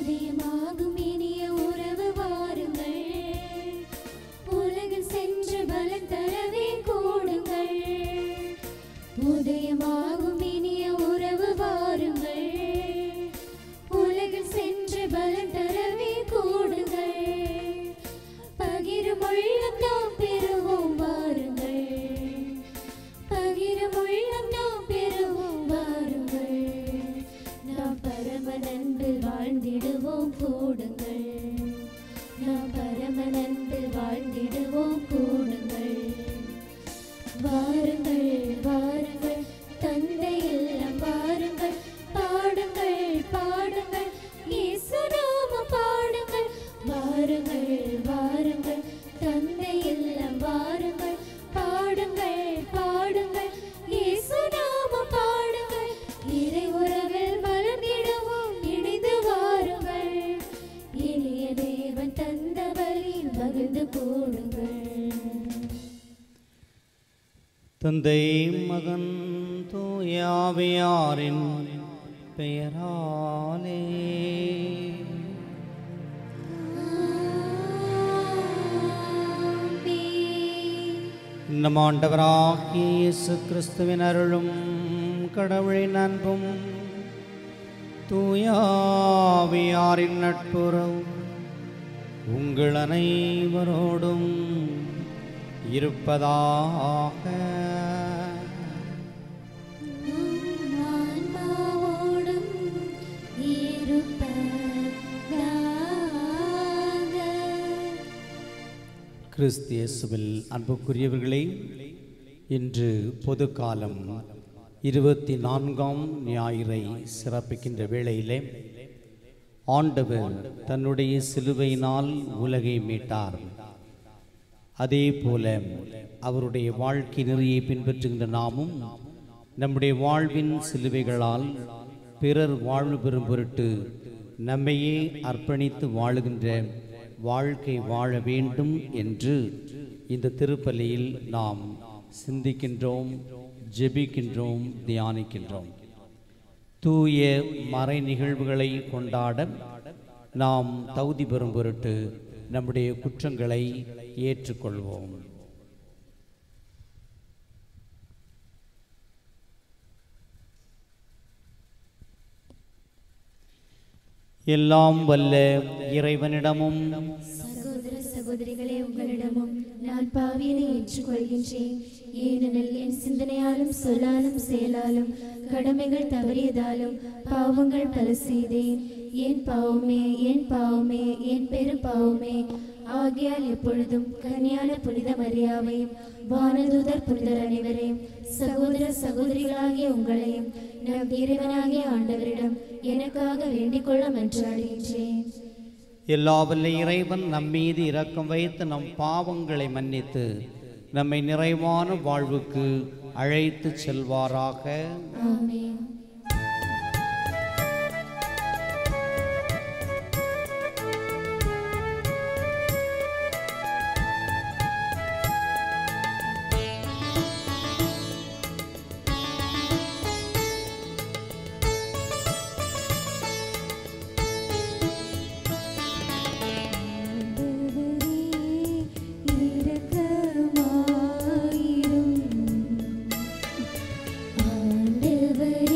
உதயமாகும் இனிய உறவு வாருங்கள் உலகில் சென்று பலன் தரவே கூடுங்கள் உதயமாகும் இனிய உறவு வாருங்கள் உலகில் சென்று பலன் தரவே கூடுங்கள் பகிரும் உள்ளம் நாம் பெறுவோம் வாருங்கள் பகிரும் உள்ளம் நாம் பெறுவோம் வாருங்கள் நாம் பரம நன்பில் வாழ்ந்திடுவோம் கூடுங்கள் நாம் பரம நன்பில் வாழ்ந்திடுவோம் கூடுங்கள் வாருங்கள் வாருங்கள் தந்தை இல்லம் வாருங்கள் பாடுங்கள் பாடுங்கள் இயேசு நாமம் பாடுங்கள் வாருங்கள் வாருங்கள் தந்தை இல்லம் வாருங்கள் பாடுங்கள் பாடுங்கள் இயேசு நாமம் பாடுங்கள் இறை உறவில் வளர்ந்திடுவோம் இணைந்து வாருங்கள் இனிய தேவன் தந்த வழியில் மகிழ்ந்து கூடுங்கள் தந்தை மகன் தூயாவியாரின் பெயராலே நம் ஆண்டவராகிய இயேசு கிறிஸ்துவின் அருளும் கடவுளின் அன்பும் தூயாவியாரின் நட்புறவும் உங்கள் அனைவரோடும் இருப்பதாக ஆன்மாவோடும் இருப்பதாக கிறிஸ்து இயேசுவில் அன்புக்குரியவர்களே இன்று பொது காலம் இருபத்தி நான்காம் ஞாயிறை சிறப்பிக்கின்ற வேளையிலே ஆண்டவர் தன்னுடைய சிலுவையினால் உலகை மீட்டார் அதே போல அவருடைய வாழ்க்கை நெறியை பின்பற்றுகின்ற நாமும் நம்முடைய வாழ்வின் சிலுவைகளால் பிறர் வாழ்வு பெறும் பொருட்டு நம்மையே அர்ப்பணித்து வாழுகின்ற வாழ்க்கை வாழ வேண்டும் என்று இந்த திருப்பலியில் நாம் சிந்திக்கின்றோம் ஜெபிக்கின்றோம் தியானிக்கின்றோம் தூய மறை நிகழ்வுகளை கொண்டாட நாம் தகுதி பெறும் பொருட்டு நம்முடைய குற்றங்களை ஏற்றுக்கொள்வோம் எல்லாம் வல்ல இறைவனிடமும் சகோதர சகோதரிகளே உங்களிடமும் நான் பாவியனை ஏற்றுக்கொள்கின்றேன் ஏனெனில் என் சிந்தனையாலும் சொல்லாலும் செயலாலும் கடமைகள் தவறியதாலும் பாவங்கள் பல செய்தேன் என் பாவமே என் பாவமே என் பெரும் பாவமே ஆகையால் எப்பொழுதும் கன்னியான புனித மரியாவையும் வானதூதர் புனிதர் அனைவரையும் சகோதர சகோதரிகளாகிய உங்களையும் நம் இறைவனாகிய ஆண்டவரிடம் எனக்காக வேண்டிக் கொள்ள மன்றாடுகின்றேன் எல்லா வல்ல இறைவன் நம் மீது இரக்கம் வைத்து நம் பாவங்களை மன்னித்து நம்மை நிறைவான வாழ்வுக்கு அழைத்து செல்வாராக ஆமென் ஆண்டவரே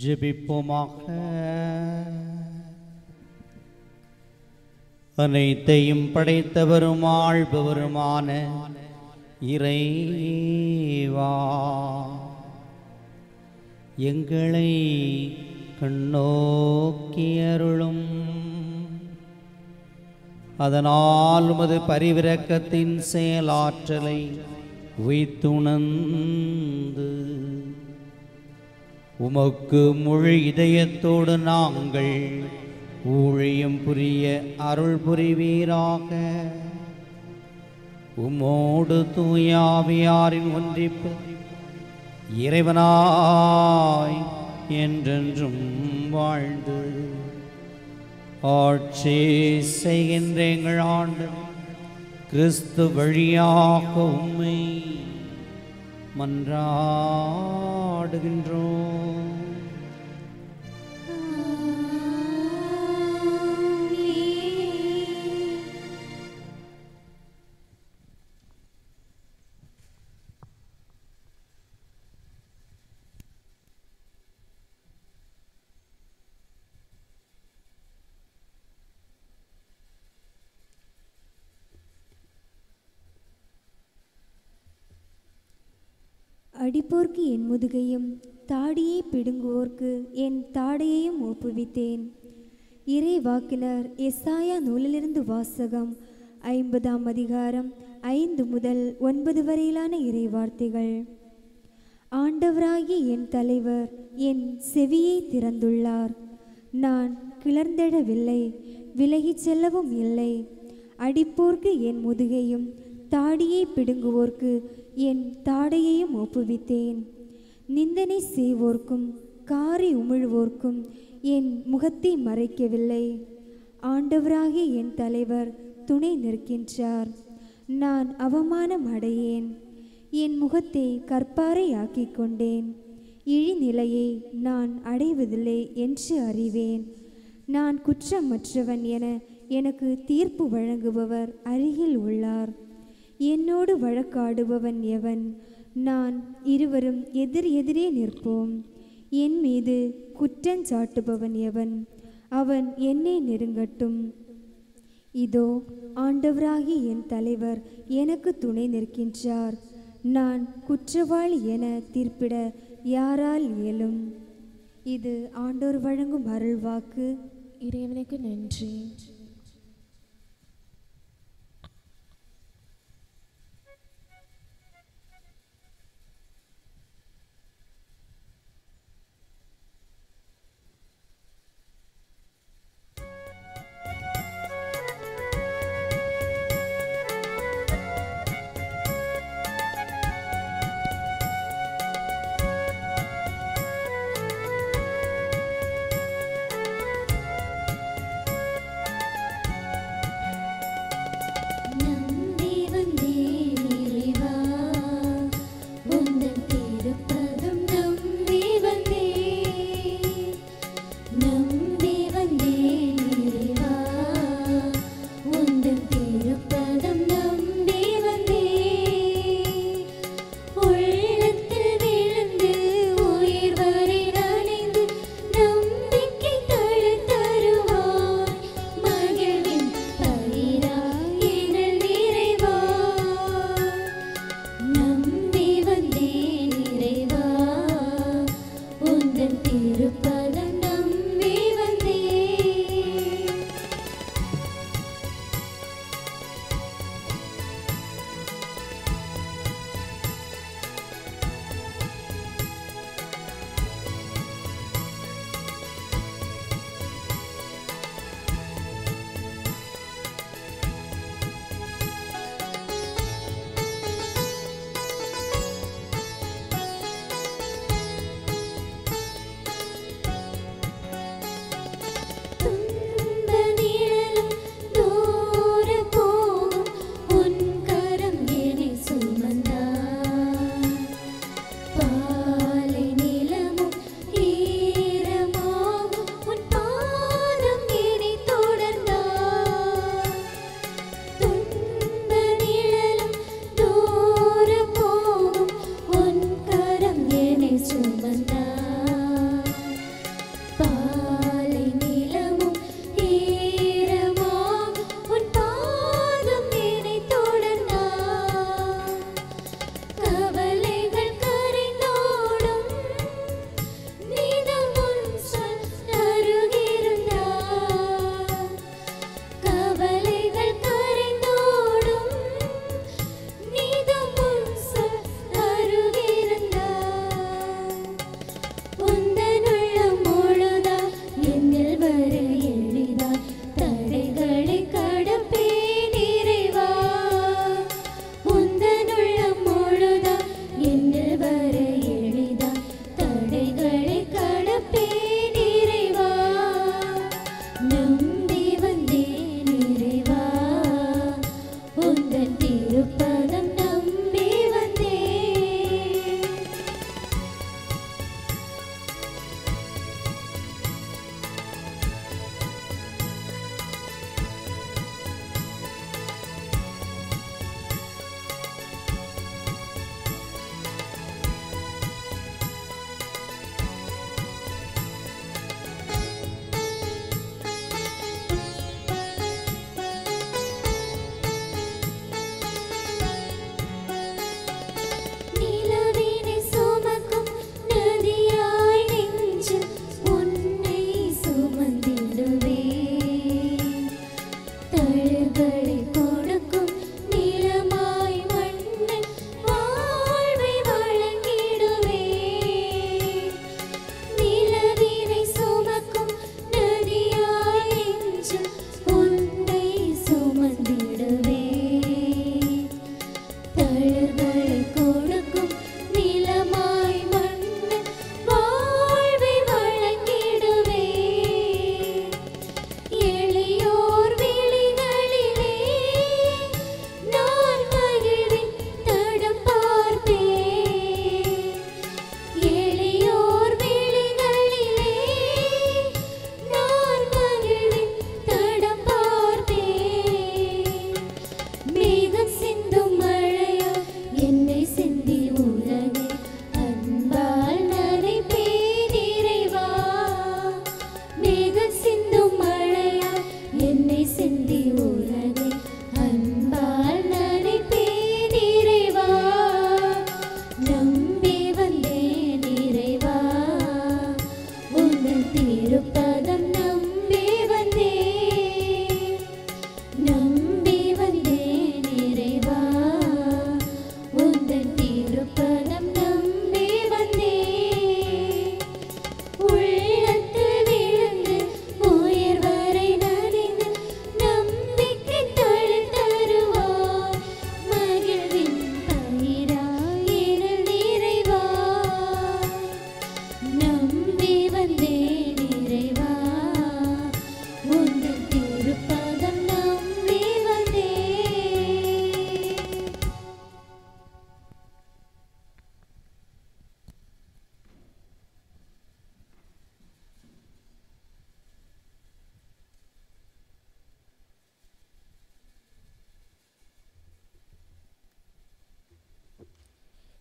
ஜெபிப்போமாக அனைத்தையும் படைத்தவரும் ஆள்பவருமான இறைவா எங்களை கண்ணோக்கி அருளும் அதனால் உமது பரிவிரக்கத்தின் செயலாற்றலை வைத்துணர்ந்து உமக்கு முழு இதயத்தோடு நாங்கள் ஊழியம் புரிய அருள் புரிவீராக உமோடு தூயாவியாரின் ஒன்றிப்பு இறைவனாய் என்றென்றும் வாழ்ந்து ஆட்சி செய்கின்ற எங்கள் ஆண்டு கிறிஸ்து வழியாக உம்மை மன்றாடுகின்றோம் அடிப்போர்க்கு என் முதுகையும் தாடியை பிடுங்குவோர்க்கு என் தாடையையும் ஒப்புவித்தேன் இறை வாக்கினர் எஸ்ஆயா நூலிலிருந்து வாசகம் ஐம்பதாம் அதிகாரம் ஐந்து முதல் ஒன்பது வரையிலான இறை வார்த்தைகள் ஆண்டவராகிய என் தலைவர் என் செவியை திறந்துள்ளார் நான் கிளர்ந்தெழவில்லை விலகிச் செல்லவும் இல்லை அடிப்போர்க்கு என் முதுகையும் தாடியை பிடுங்குவோர்க்கு என் தாடையையும் ஒப்புவித்தேன் நிந்தனை செய்வோர்க்கும் காரி உமிழ்வோர்க்கும் என் முகத்தை மறைக்கவில்லை ஆண்டவராகிய என் தலைவர் துணை நிற்கின்றார் நான் அவமானம் அடையேன் என் முகத்தை கற்பாரை ஆக்கிக் கொண்டேன் இழிநிலையை நான் அடைவதில்லை என்று அறிவேன் நான் குற்றமற்றவன் என எனக்கு தீர்ப்பு வழங்குபவர் அருகில் உள்ளார் என்னோடு வழக்காடுபவன் எவன் நான் இருவரும் எதிர் எதிரே நிற்போம் என் மீது குற்றஞ்சாட்டுபவன் எவன் அவன் என்னை நெருங்கட்டும் இதோ ஆண்டவராகி என் தலைவர் எனக்கு துணை நிற்கின்றார் நான் குற்றவாளி என தீர்ப்பிட யாரால் இயலும் இது ஆண்டோர் வழங்கும் அருள்வாக்கு இறைவனுக்கு நன்றி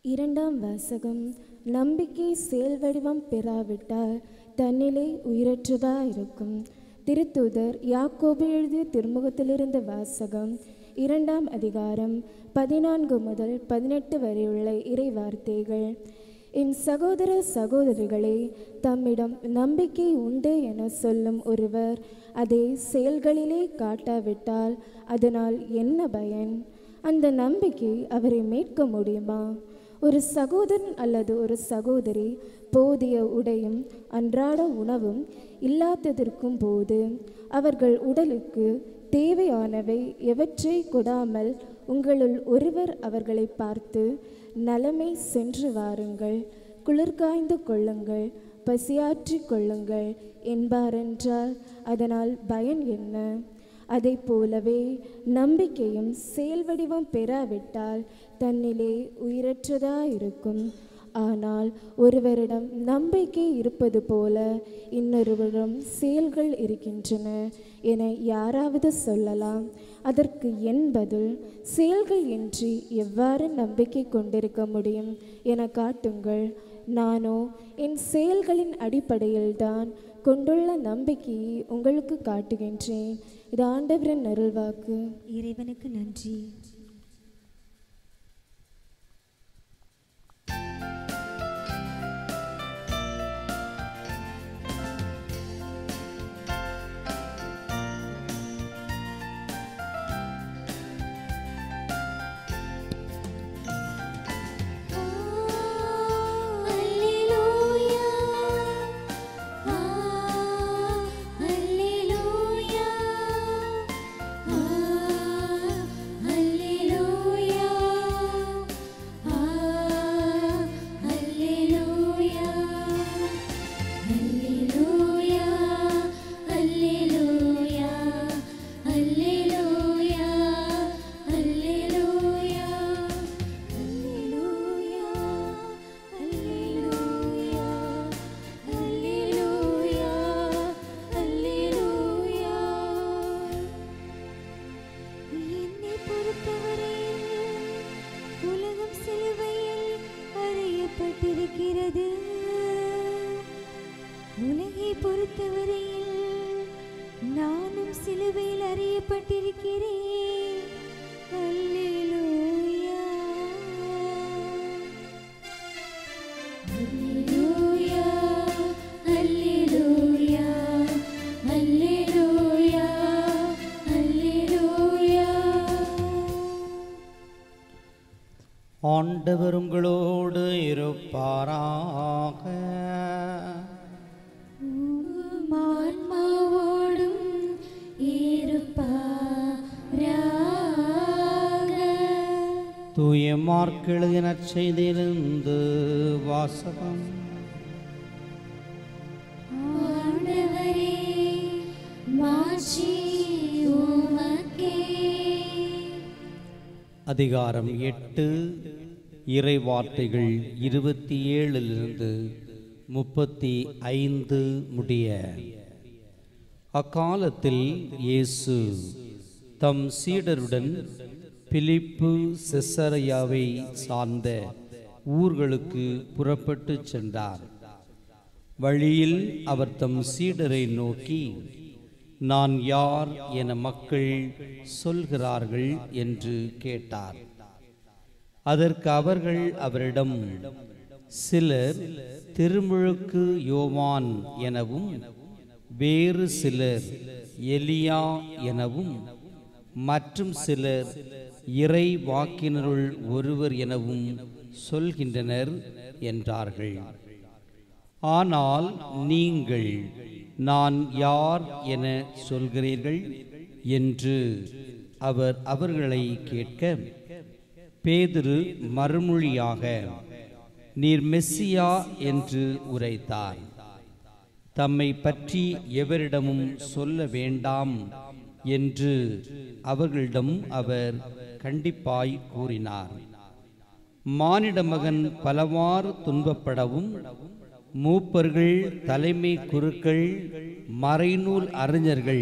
இரண்டாம் வாசகம் நம்பிக்கை செயல் வடிவம் பெறாவிட்டால் தன்னிலே உயிரற்றதா இருக்கும் திருத்தூதர் யாக்கோபு எழுதிய திருமுகத்திலிருந்து வாசகம் இரண்டாம் அதிகாரம் பதினான்கு முதல் பதினெட்டு வரையுள்ள இறை வார்த்தைகள் என் சகோதர சகோதரிகளே தம்மிடம் நம்பிக்கை உண்டு என சொல்லும் ஒருவர் அதை செயல்களிலே காட்டாவிட்டால் அதனால் என்ன பயன் அந்த நம்பிக்கை அவரை மீட்க முடியுமா ஒரு சகோதரன் அல்லது ஒரு சகோதரி போதிய உடையும் அன்றாட உணவும் இல்லாததற்கும் போது அவர்கள் உடலுக்கு தேவையானவை எவற்றை கொடாமல் உங்களுள் ஒருவர் அவர்களை பார்த்து நலமை சென்று வாருங்கள் குளிர்காய்ந்து கொள்ளுங்கள் பசியாற்றிக் கொள்ளுங்கள் என்பாரென்றால் அதனால் பயன் என்ன அதை போலவே நம்பிக்கையும் செயல் வடிவம் பெறாவிட்டால் தன்னிலே உயிரற்றதாயிருக்கும் ஆனால் ஒருவரிடம் நம்பிக்கை இருப்பது போல இன்னொருவரிடம் செயல்கள் இருக்கின்றன என யாராவது சொல்லலாம் அதற்கு என் பதில் செயல்கள் இன்றி எவ்வாறு நம்பிக்கை கொண்டிருக்க முடியும் என காட்டுங்கள் நானோ என் செயல்களின் அடிப்படையில்தான் கொண்டுள்ள நம்பிக்கையை உங்களுக்கு காட்டுகின்றேன் இது ஆண்டவரின் அருள்வாக்கு இறைவனுக்கு நன்றி என்னை பொறுத்தவரையில் உலகம் சிலுவையில் அறையப்பட்டிருக்கிறது உலகை பொறுத்தவரையில் நானும் சிலுவையில் அறையப்பட்டிருக்கிறேன் அல்லேலூயா அல்லேலூயா அல்லேலூயா அல்லேலூயா அல்லேலூயா ஆண்டவர் உங்களோடு இருப்பாராக ஆன்மாவோடும் இருப்பாராக தூய மார்க்கெழுதின நற்செய்தியிலிருந்து வாசகம் ஆண்டவரே மாட்சி உமக்கே அதிகாரம் எட்டு இறை வார்த்தைகள் இருபத்தி ஏழிலிருந்து முப்பத்தி ஐந்து முடிய அக்காலத்தில் இயேசு தம் சீடருடன் பிலிப்பு செசரையாவை சார்ந்த ஊர்களுக்கு புறப்பட்டுச் சென்றார் வழியில் அவர் தம் சீடரை நோக்கி நான் யார் என மக்கள் சொல்கிறார்கள் என்று கேட்டார் அதற்கு அவர்கள் அவரிடம் சிலர் திருமுழுக்கு யோவான் எனவும் வேறு சிலர் எலியா எனவும் மற்றும் சிலர் இறை வாக்கினருள் ஒருவர் எனவும் சொல்கின்றனர் என்றார்கள் ஆனால் நீங்கள் நான் யார் என சொல்கிறீர்கள் என்று அவர் அவர்களை கேட்க பேதுரு மறுமொழியாக நீர் மெஸ்ஸியா என்று உரைத்தார் தம்மை பற்றி எவரிடமும் சொல்ல வேண்டாம் என்று அவர்களிடம் அவர் கண்டிப்பாய் கூறினார் மானிட மகன் பலவாறு துன்பப்படவும் மூப்பர்கள் தலைமை குருக்கள் மறைநூல் அறிஞர்கள்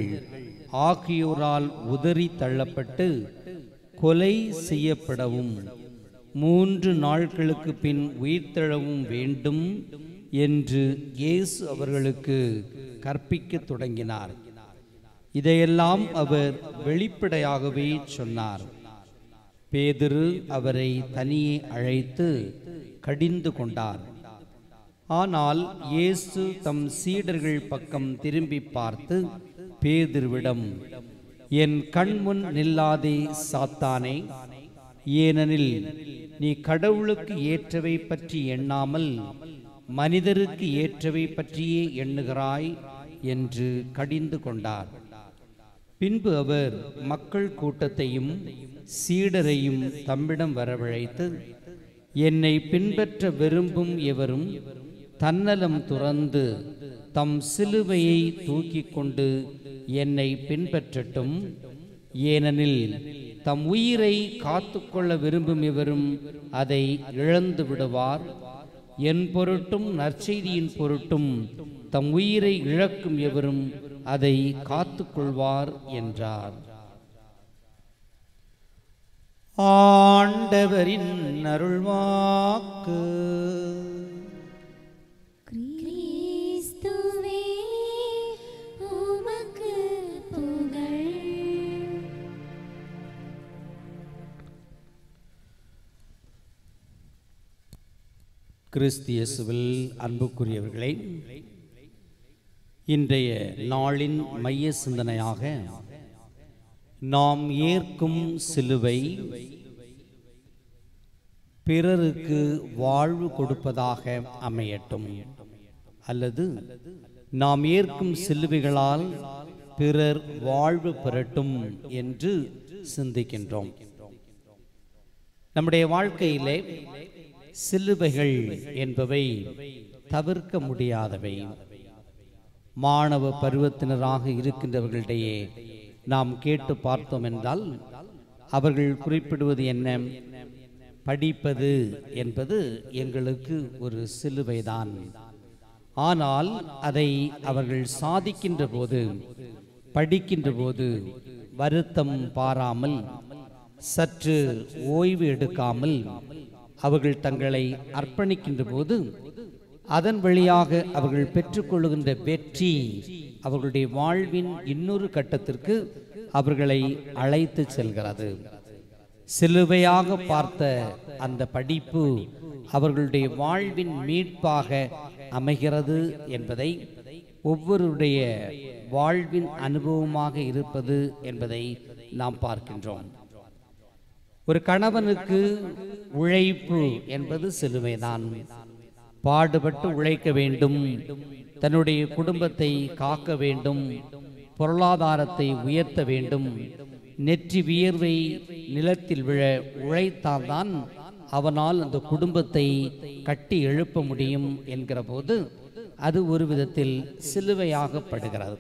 ஆகியோரால் உதறி தள்ளப்பட்டு கொலை செய்யப்படவும் மூன்று நாட்களுக்கு பின் உயிர்த்தெழவும் வேண்டும் என்று இயேசு அவர்களுக்கு கற்பிக்கத் தொடங்கினார் இதையெல்லாம் அவர் வெளிப்படையாகவே சொன்னார் பேதுரு அவரை தனியே அழைத்து கடிந்து கொண்டார் ஆனால் இயேசு தம் சீடர்கள் பக்கம் திரும்பி பார்த்து பேதுருவிடம் என் கண்முன் நில்லாதே சாத்தானே ஏனெனில் நீ கடவுளுக்கு ஏற்றவை பற்றி எண்ணாமல் மனிதருக்கு ஏற்றவை பற்றியே எண்ணுகிறாய் என்று கடிந்து கொண்டார் பின்பு அவர் மக்கள் கூட்டத்தையும் சீடரையும் தம்மிடம் வரவழைத்து என்னை பின்பற்ற விரும்பும் எவரும் தன்னலம் துறந்து தம் சிலுவையை தூக்கிக் கொண்டு என்னை பின்பற்றட்டும் ஏனெனில் தம் உயிரை காத்துக்கொள்ள விரும்பும் எவரும் அதை இழந்து விடுவார் என் பொருட்டும் நற்செய்தியின் பொருட்டும் தம் உயிரை இழக்கும் எவரும் அதை காத்துக்கொள்வார் என்றார் ஆண்டவரின் அருள்வாக்கு கிறிஸ்துவே உமக்கு புகழ் கிறிஸ்தியசுவில் அன்புக்குரியவர்களே இன்றைய நாளின் மைய சிந்தனையாக நாம் ஏற்கும் சிலுவை பிறருக்கு வாழ்வு கொடுப்பதாக அமையட்டும் அல்லது நாம் ஏற்கும் சிலுவைகளால் பிறர் வாழ்வு பெறட்டும் என்று சிந்திக்கின்றோம் நம்முடைய வாழ்க்கையிலே சிலுவைகள் என்பவை தவிர்க்க முடியாதவை மாணவ பருவத்தினராக இருக்கின்றவர்களிடையே நாம் கேட்டு பார்த்தோம் என்றால் அவர்கள் குறிப்பிடுவது என்ன படிப்பது என்பது எங்களுக்கு ஒரு சிலுவைதான் ஆனால் அதை அவர்கள் சாதிக்கின்ற போது படிக்கின்ற போது வருத்தம் பாராமல் சற்று ஓய்வு எடுக்காமல் அவர்கள் தங்களை அர்ப்பணிக்கின்ற போது அதன் வழியாக அவர்கள் பெற்றுக்கொள்ளுகின்ற வெற்றி அவர்களுடைய வாழ்வின் இன்னொரு கட்டத்திற்கு அவர்களை அழைத்து செல்கிறது சிலுவையாக பார்த்த அந்த படிப்பு அவர்களுடைய வாழ்வின் மீட்பாக அமைகிறது என்பதை ஒவ்வொருடைய வாழ்வின் அனுபவமாக இருப்பது என்பதை நாம் பார்க்கின்றோம் ஒரு கணவனுக்கு உழைப்பு என்பது சிலுவைதான் பாடுபட்டு உழைக்க வேண்டும் தன்னுடைய குடும்பத்தை காக்க வேண்டும் பொருளாதாரத்தை உயர்த்த வேண்டும் நெற்றி வியர்வை நிலத்தில் விழ உழைத்தால்தான் அவனால் அந்த குடும்பத்தை கட்டி எழுப்ப முடியும் என்கிற போது அது ஒரு விதத்தில் சிலுவையாகப்படுகிறது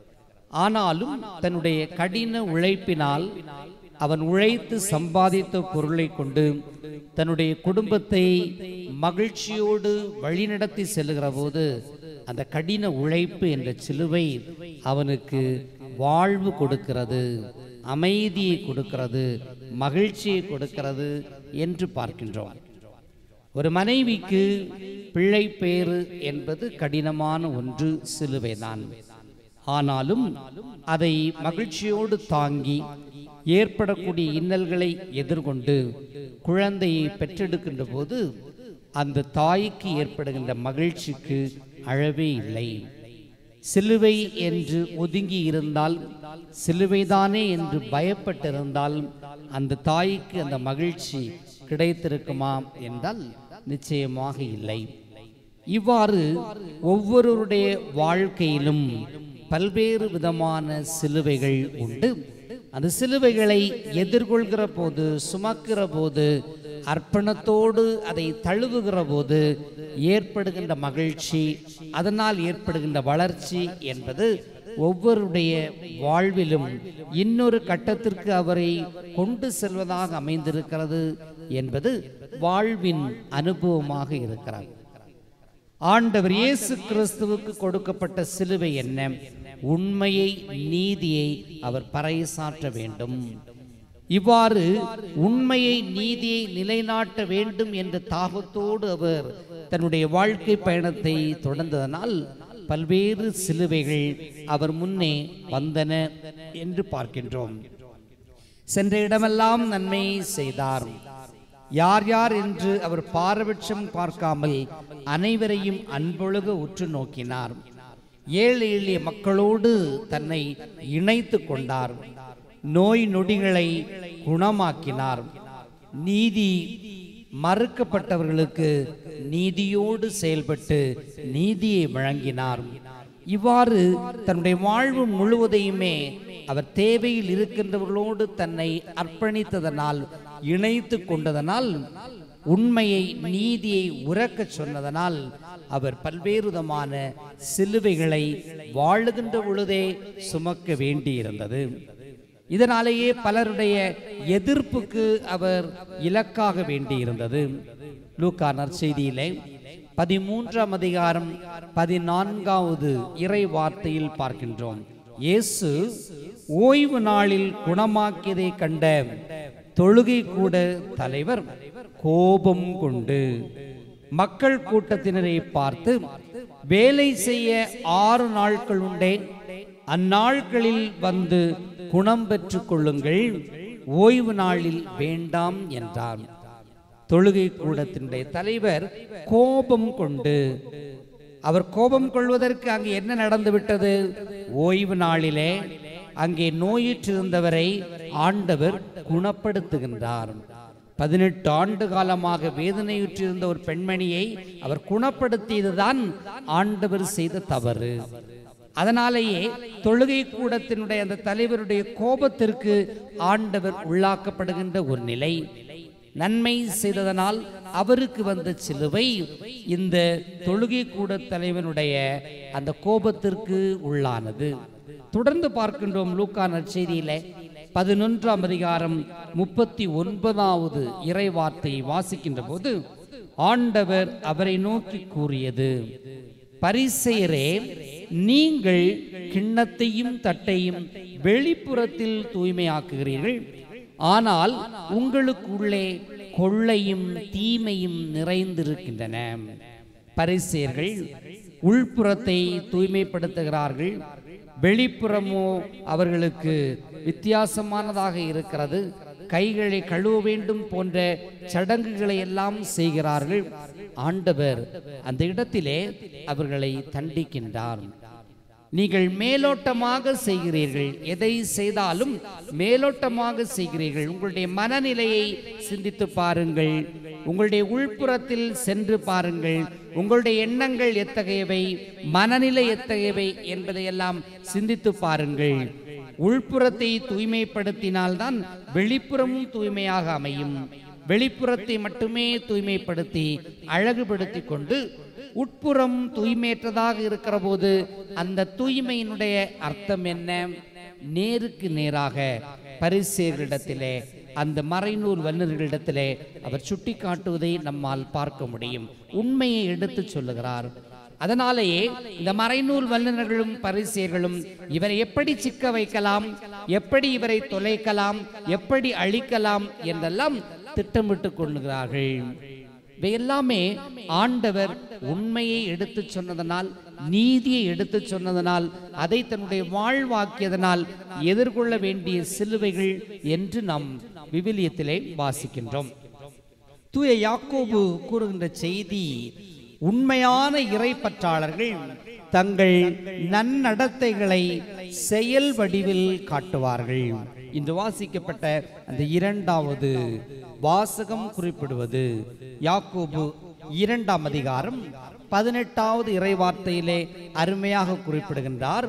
ஆனாலும் தன்னுடைய கடின உழைப்பினால் அவன் உழைத்து சம்பாதித்த பொருளை கொண்டு தன்னுடைய குடும்பத்தை மகிழ்ச்சியோடு வழிநடத்தி செல்லுகிற போது அந்த கடின உழைப்பு என்ற சிலுவை அவனுக்கு வாழ்வு கொடுக்கிறது அமைதியை கொடுக்கிறது மகிழ்ச்சியை கொடுக்கிறது என்று பார்க்கின்றோம் ஒரு மனைவிக்கு பிள்ளை பேறு என்பது கடினமான ஒன்று சிலுவைதான் ஆனாலும் அதை மகிழ்ச்சியோடு தாங்கி ஏற்படக்கூடிய இன்னல்களை எதிர்கொண்டு குழந்தையை பெற்றெடுக்கின்ற போது அந்த தாய்க்கு ஏற்படுகின்ற மகிழ்ச்சிக்கு அழவே இல்லை சிலுவை என்று ஒதுங்கி இருந்தால் சிலுவைதானே என்று பயப்பட்டிருந்தால் அந்த தாய்க்கு அந்த மகிழ்ச்சி கிடைத்திருக்குமா என்றால் நிச்சயமாக இல்லை இவ்வாறு ஒவ்வொருவருடைய வாழ்க்கையிலும் பல்வேறு விதமான சிலுவைகள் உண்டு அந்த சிலுவைகளை எதிர்கொள்கிற போது சுமக்கிற போது அர்ப்பணத்தோடு அதை தழுவுகிற போது ஏற்படுகின்ற மகிழ்ச்சி அதனால் ஏற்படுகின்ற வளர்ச்சி என்பது ஒவ்வொருடைய வாழ்விலும் இன்னொரு கட்டத்திற்கு அவரை கொண்டு செல்வதாக அமைந்திருக்கிறது என்பது வாழ்வின் அனுபவமாக இருக்கிறது ஆண்டவர் இயேசு கிறிஸ்துவுக்கு கொடுக்கப்பட்ட சிலுவை என்ன உண்மையை நீதியை அவர் பறைசாற்ற வேண்டும் இவ்வாறு உண்மையை நீதியை நிலைநாட்ட வேண்டும் என்ற தாகத்தோடு அவர் தன்னுடைய வாழ்க்கை பயணத்தை தொடர்ந்ததனால் பல்வேறு சிலுவைகள் அவர் முன்னே வந்தன என்று பார்க்கின்றோம் சென்ற இடமெல்லாம் நன்மை செய்தார் யார் யார் என்று அவர் பாரபட்சம் பார்க்காமல் அனைவரையும் அன்பொழுக உற்று நோக்கினார் ஏழை எளிய மக்களோடு தன்னை இணைத்து கொண்டார் நோய் நொடிகளை குணமாக்கினார் நீதி மறுக்கப்பட்டவர்களுக்கு நீதியோடு செயல்பட்டு நீதியை வழங்கினார் இவ்வாறு தன்னுடைய வாழ்வு முழுவதையுமே அவர் தேவையில் இருக்கின்றவர்களோடு தன்னை அர்ப்பணித்ததனால் இணைத்து கொண்டதனால் உண்மையை நீதியை உறக்கச் சொன்னதனால் அவர் பல்வேறு விதமான சிலுவைகளை வாழுகின்ற பொழுதே சுமக்க வேண்டியிருந்தது இதனாலேயே பலருடைய எதிர்ப்புக்கு அவர் இலக்காக வேண்டியிருந்தது லூக்கா நற்செய்தியிலே பதிமூன்றாம் அதிகாரம் பதினான்காவது இறை வார்த்தையில் பார்க்கின்றோம் இயேசு ஓய்வு நாளில் குணமாக்கியதை கண்ட தொழுகை கூட தலைவர் கோபம் கொண்டு மக்கள் கூட்டத்தினரை பார்த்து வேலை செய்ய ஆறு நாட்கள் உண்டே அந்நாட்களில் வந்து குணம் பெற்றுக் கொள்ளுங்கள் ஓய்வு நாளில் வேண்டாம் என்றார் தொழுகை கூடத்தினுடைய தலைவர் கோபம் கொண்டு அவர் கோபம் கொள்வதற்கு அங்கே என்ன நடந்து விட்டது ஓய்வு நாளிலே அங்கே நோயிற்றிருந்தவரை ஆண்டவர் குணப்படுத்துகின்றார் பதினெட்டு ஆண்டு காலமாக வேதனையுற்றிருந்த ஒரு பெண்மணியை அவர் குணப்படுத்தியதுதான் ஆண்டவர் செய்த தவறு அதனாலேயே தொழுகை கூடத்தினுடைய அந்த தலைவருடைய கோபத்திற்கு ஆண்டவர் உள்ளாக்கப்படுகின்ற ஒரு நிலை நன்மை செய்ததனால் அவருக்கு வந்த சிலுவை இந்த தொழுகை கூட தலைவனுடைய அந்த கோபத்திற்கு உள்ளானது தொடர்ந்து பார்க்கின்றோம் லூக்கா நற்செய்தியில பதினொன்றாம் அதிகாரம் முப்பத்தி ஒன்பதாவது இறை வார்த்தையை வாசிக்கின்ற போது ஆண்டவர் அவரை நோக்கி கூறியது பரிசெயரே நீங்கள் கிண்ணத்தையும் தட்டையும் வெளிப்புறத்தில் தூய்மையாக்குகிறீர்கள் ஆனால் உங்களுக்குள்ளே கொள்ளையும் தீமையும் நிறைந்திருக்கின்றன பரிசேர்கள் உள்புறத்தை தூய்மைப்படுத்துகிறார்கள் வெளிப்புறமோ அவர்களுக்கு வித்தியாசமானதாக இருக்கிறது கைகளை கழுவ வேண்டும் போன்ற சடங்குகளை எல்லாம் செய்கிறார்கள் ஆண்டவர் அந்த இடத்திலே அவர்களை தண்டிக்கின்றார் நீங்கள் மேலோட்டமாக செய்கிறீர்கள் எதை செய்தாலும் மேலோட்டமாக செய்கிறீர்கள் உங்களுடைய மனநிலையை சிந்தித்து பாருங்கள் உங்களுடைய உள்புறத்தில் சென்று பாருங்கள் உங்களுடைய எண்ணங்கள் எத்தகையவை மனநிலை எத்தகையவை என்பதையெல்லாம் சிந்தித்து பாருங்கள் உள்புறத்தை தூய்மைப்படுத்தினால்தான் வெளிப்புறமும் தூய்மையாக அமையும் வெளிப்புறத்தை மட்டுமே தூய்மைப்படுத்தி அழகுபடுத்தி கொண்டு உட்புறம் தூய்மையற்றதாக இருக்கிற போது அந்த தூய்மையினுடைய அர்த்தம் என்ன நேருக்கு நேராக பரிசேரிடத்திலே அந்த மறைநூல் வல்லுநர்களிடத்திலே அவர் சுட்டி காட்டுவதை நம்மால் பார்க்க முடியும் உண்மையை எடுத்து சொல்லுகிறார் அதனாலேயே இந்த மறைநூல் வல்லுநர்களும் பரிசேர்களும் இவரை எப்படி சிக்க வைக்கலாம் எப்படி இவரை தொலைக்கலாம் எப்படி அழிக்கலாம் என்றெல்லாம் திட்டமிட்டு கொள்ளுகிறார்கள் இவை எல்லாமே ஆண்டவர் உண்மையை எடுத்து சொன்னதனால் நீதியை எடுத்து சொன்னதனால் அதை தன்னுடைய வாழ்வாக்கியதனால் எதிர்கொள்ள வேண்டிய சிலுவைகள் என்று நாம் விவிலியத்திலே வாசிக்கின்றோம் தூய யாக்கோபு கூறுகின்ற செய்தி உண்மையான இறை பற்றாளர்கள் தங்கள் நன்னடத்தைகளை செயல் வடிவில் காட்டுவார்கள் இன்று வாசிக்கப்பட்ட அந்த இரண்டாவது வாசகம் குறிப்பிடுவது யாக்கோபு இரண்டாம் அதிகாரம் பதினெட்டாவது இறைவார்த்தையிலே அருமையாக குறிப்பிடுகின்றார்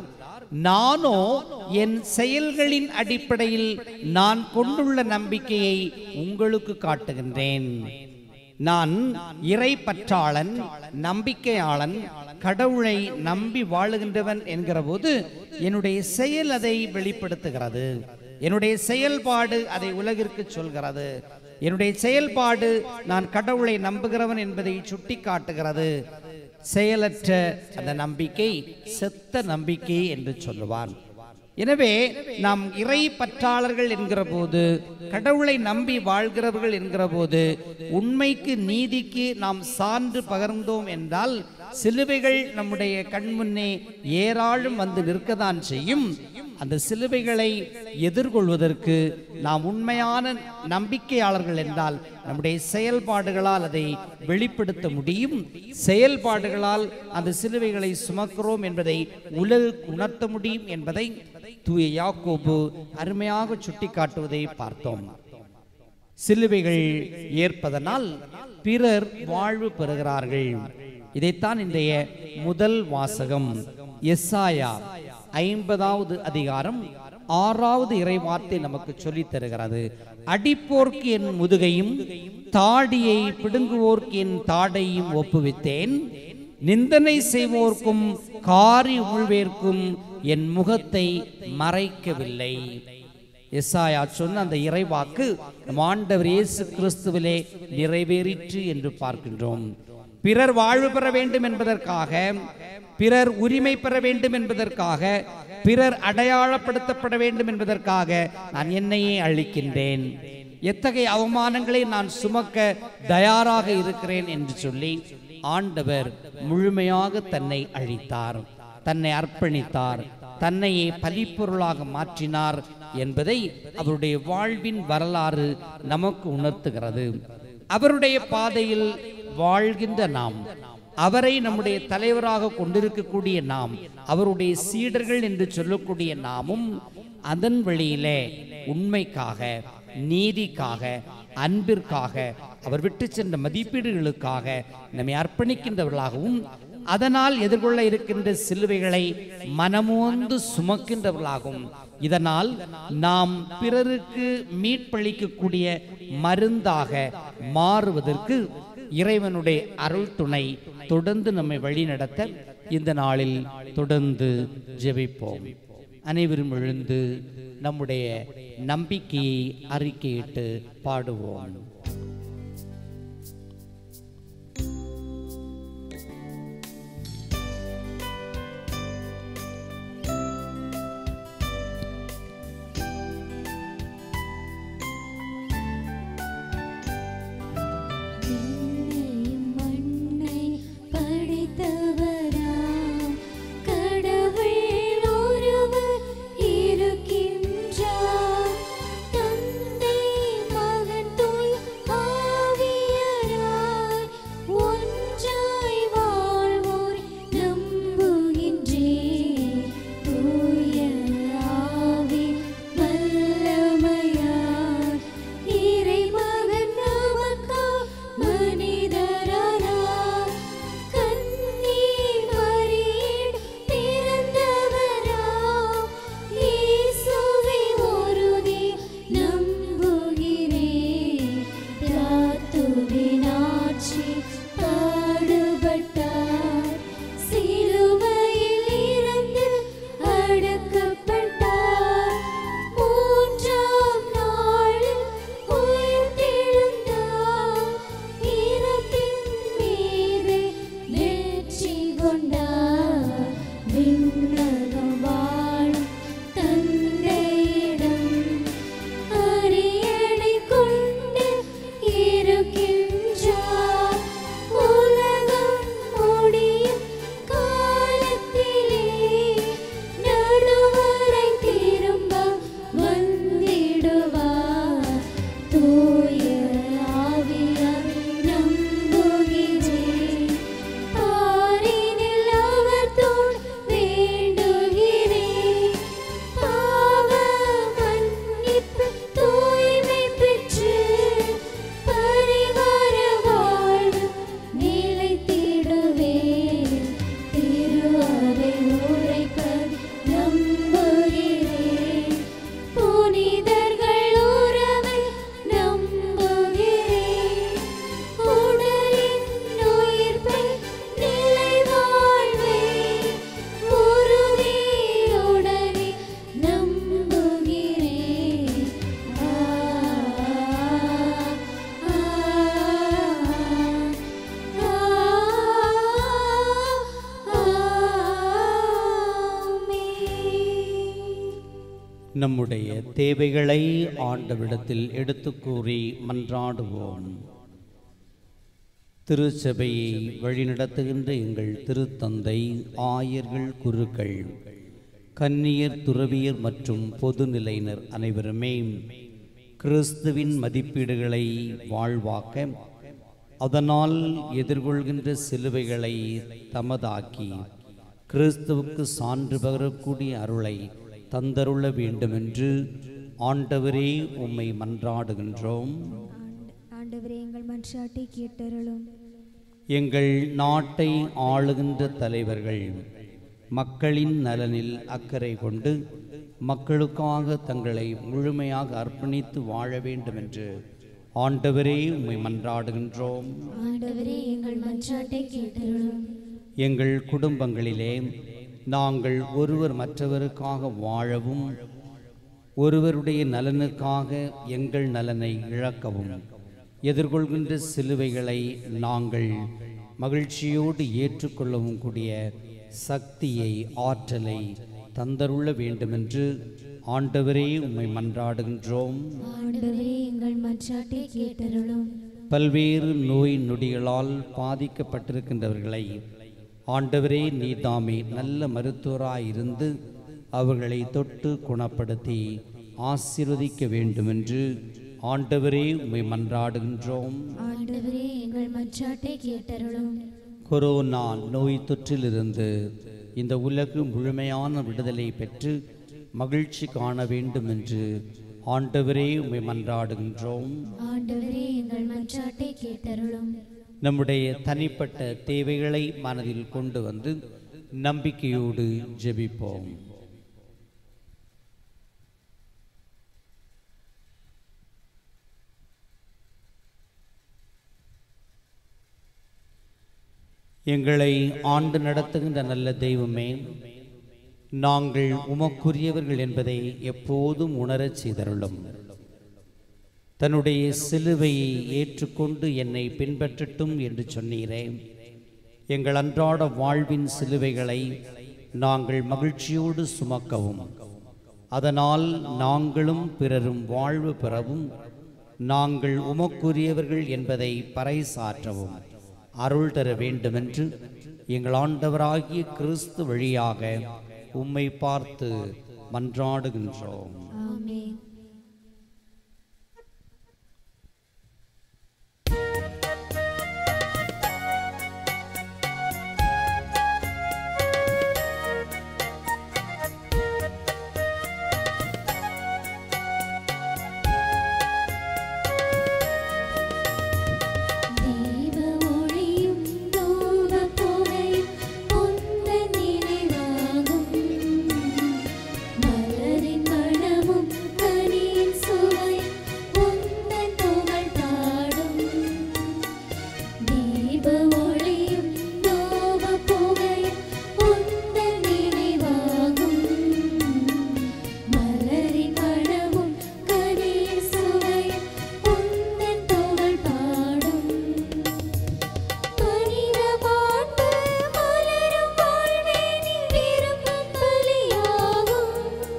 நானோ என் செயல்களின் அடிப்படையில் நான் கொண்டுள்ள நம்பிக்கையை உங்களுக்கு காட்டுகின்றேன் நான் இறை பற்றாளன் நம்பிக்கையாளன் கடவுளை நம்பி வாழுகின்றவன் என்கிற போது என்னுடைய செயல் அதை வெளிப்படுத்துகிறது என்னுடைய செயல்பாடு அதை உலகிற்கு சொல்கிறது என்னுடைய செயல்பாடு நான் கடவுளை நம்புகிறவன் என்பதை சுட்டி காட்டுகிறது செயலற்ற அந்த நம்பிக்கை செத்த நம்பிக்கை என்று சொல்லுவான் எனவே நாம் இறை பற்றாளர்கள் என்கிற போது கடவுளை நம்பி வாழ்கிறவர்கள் என்கிற போது உண்மைக்கு நீதிக்கு நாம் சான்று பகர்ந்தோம் என்றால் சிலுவைகள் நம்முடைய கண்முன்னே ஏராளம் வந்து நிற்கத்தான் செய்யும் அந்த சிலுவைகளை எதிர்கொள்வதற்கு நாம் உண்மையான நம்பிக்கையாளர்கள் என்றால் நம்முடைய செயல்பாடுகளால் அதை வெளிப்படுத்த முடியும் செயல்பாடுகளால் அந்த சிலுவைகளை சுமக்கிறோம் என்பதை உலகுக்கு உணர்த்த முடியும் என்பதை தூய யாக்கோபு அருமையாக சுட்டிக்காட்டுவதை பார்த்தோம் சிலுவைகள் ஏற்பதனால் பிறர் வாழ்வு பெறுகிறார்கள் இதைத்தான் இன்றைய முதல் வாசகம் எஸ்ஆயா ஐம்பதாவது அதிகாரம் ஆறாவது இறைவார்த்தை நமக்கு சொல்லித் தருகிறது அடிப்போர்க்கு என் முதுகையும் தாடியை பிடுங்குவோர்க்கு என் தாடையும் ஒப்புவித்தேன் நிந்தனை செய்வோர்க்கும் காரி உழ்வேர்க்கும் என் முகத்தை மறைக்கவில்லை எஸ்ஆயா சொன்ன அந்த இறைவாக்கு நம் ஆண்டவர் இயேசு கிறிஸ்துவிலே நிறைவேறிற்று என்று பார்க்கின்றோம் பிறர் வாழ்வு பெற வேண்டும் என்பதற்காக பிறர் உரிமை பெற வேண்டும் என்பதற்காக பிறர் அடையாளப்படுத்தப்பட வேண்டும் என்பதற்காக நான் என்னையே அழிக்கின்றேன் எத்தகைய அவமானங்களை நான் சுமக்க தயாராக இருக்கிறேன் என்று சொல்லி ஆண்டவர் முழுமையாக தன்னை அழித்தார் தன்னை அர்ப்பணித்தார் தன்னையே பலிப்பொருளாக மாற்றினார் என்பதை அவருடைய வாழ்வின் வரலாறு நமக்கு உணர்த்துகிறது அவருடைய பாதையில் வாழ்கின்ற நாம் அவரை நம்முடைய தலைவராக கொண்டிருக்கக்கூடிய நாம் அவருடைய சீடர்கள் என்று சொல்லக்கூடிய நாமும் அதன் வழியிலே உண்மைக்காக நீதிக்காக அன்பிற்காக அவர் விட்டு சென்ற மதிப்பீடுகளுக்காக நம்மை அர்ப்பணிக்கின்றவர்களாகவும் அதனால் எதிர்கொள்ள இருக்கின்ற சிலுவைகளை மனமோந்து சுமக்கின்றவர்களாகும் இதனால் நாம் பிறருக்கு மீட்பளிக்கக்கூடிய மருந்தாக மாறுவதற்கு இறைவனுடைய அருள் துணை தொடர்ந்து நம்மை வழிநடத்த இந்த நாளில் தொடர்ந்து ஜெபிப்போம் அனைவரும் எழுந்து நம்முடைய நம்பிக்கையை அறிக்கையிட்டு பாடுவோம் விண்ணையும் மண்ணை படைத்தவராம் கடவுள் ஒருவர் இருக்கின்றார். தந்தை, மகன், தூய நம்முடைய தேவைகளை ஆண்டவிடத்தில் எடுத்துக் கூறி மன்றாடுவோம் திருச்சபையை வழிநடத்துகின்ற எங்கள் திருத்தந்தை ஆயர்கள் குருக்கள் கன்னியர் துறவியர் மற்றும் பொதுநிலையினர் அனைவருமே கிறிஸ்துவின் மதிப்பீடுகளை வாழ்வாக்க அதனால் எதிர்கொள்கின்ற சிலுவைகளை தமதாக்கி கிறிஸ்துவுக்கு சான்று பகரக்கூடிய அருளை தந்தருள வேண்டுமென்று ஆண்டவரே உம்மை மன்றாடுகின்றோம் ஆண்டவரே எங்கள் மன்றாட்டை கேட்டருளும் எங்கள் நாட்டை ஆளுகின்ற தலைவர்கள் மக்களின் நலனில் அக்கறை கொண்டு மக்களுக்காக தங்களை முழுமையாக அர்ப்பணித்து வாழ வேண்டும் என்று ஆண்டவரே உம்மை மன்றாடுகின்றோம் ஆண்டவரே எங்கள் மன்றாட்டை கேட்டருளும் எங்கள் குடும்பங்களிலே நாங்கள் ஒருவர் மற்றவருக்காக வாழவும் ஒருவருடைய நலனுக்காக எங்கள் நலனை இழக்கவும் எதிர்கொள்கின்ற சிலுவைகளை நாங்கள் மகிழ்ச்சியோடு ஏற்றுக்கொள்ளவும் கூடிய சக்தியை ஆற்றலை தந்தருள வேண்டுமென்று ஆண்டவரே உம்மை மன்றாடுகின்றோம் ஆண்டவரே எங்கள் மன்றாட்டை கேட்டருளும் பல்வேறு நோய் நொடிகளால் பாதிக்கப்பட்டிருக்கின்றவர்களை ஆண்டவரே நீதாமே நல்ல மருத்துவராயிருந்து அவர்களை தொட்டு குணப்படுத்தி ஆசீர்வதிக்க வேண்டுமென்று ஆண்டவரே உம்மை மன்றாடுகின்றோம் ஆண்டவரே எங்கள் மன்றாட்டை கேட்டருளும் கொரோனா நோய் தொற்றிலிருந்து இந்த உலகு முழுமையான விடுதலை பெற்று மகிழ்ச்சி காண வேண்டும் என்று ஆண்டவரே உம்மை மன்றாடுகின்றோம் ஆண்டவரே எங்கள் மன்றாட்டை கேட்டருளும் நம்முடைய தனிப்பட்ட தேவைகளை மனதில் கொண்டு வந்து நம்பிக்கையோடு ஜெபிப்போம் எங்களை ஆண்டு நடத்துகின்ற நல்ல தெய்வமே நாங்கள் உமக்குரியவர்கள் என்பதை எப்போதும் உணரச் செய்தருளும் தன்னுடைய சிலுவையை ஏற்றுக்கொண்டு என்னை பின்பற்றட்டும் என்று சொன்னீரே எங்கள் அன்றாட வாழ்வின் சிலுவைகளை நாங்கள் மகிழ்ச்சியோடு சுமக்கவும் அதனால் நாங்களும் பிறரும் வாழ்வு பெறவும் நாங்கள் உமக்குரியவர்கள் என்பதை பறைசாற்றவும் அருள் தர வேண்டுமென்று எங்கள் ஆண்டவராகிய கிறிஸ்து வழியாக உம்மை பார்த்து மன்றாடுகின்றோம் ஆமென் தீப ஒளியும் தூப புகையும் உந்தன் நினைவாகும் மலரின் மணமும் கனியின் சுவையும் உந்தன் புகழ் பாடும் தீப ஒளியும் தூப புகையும் உந்தன் நினைவாகும் மலரின் மணமும் கனியின் சுவையும் உந்தன் புகழ் பாடும் மனித மாண்பு மலரும் வாழ்வே நீ விரும்பும் பலியாகும்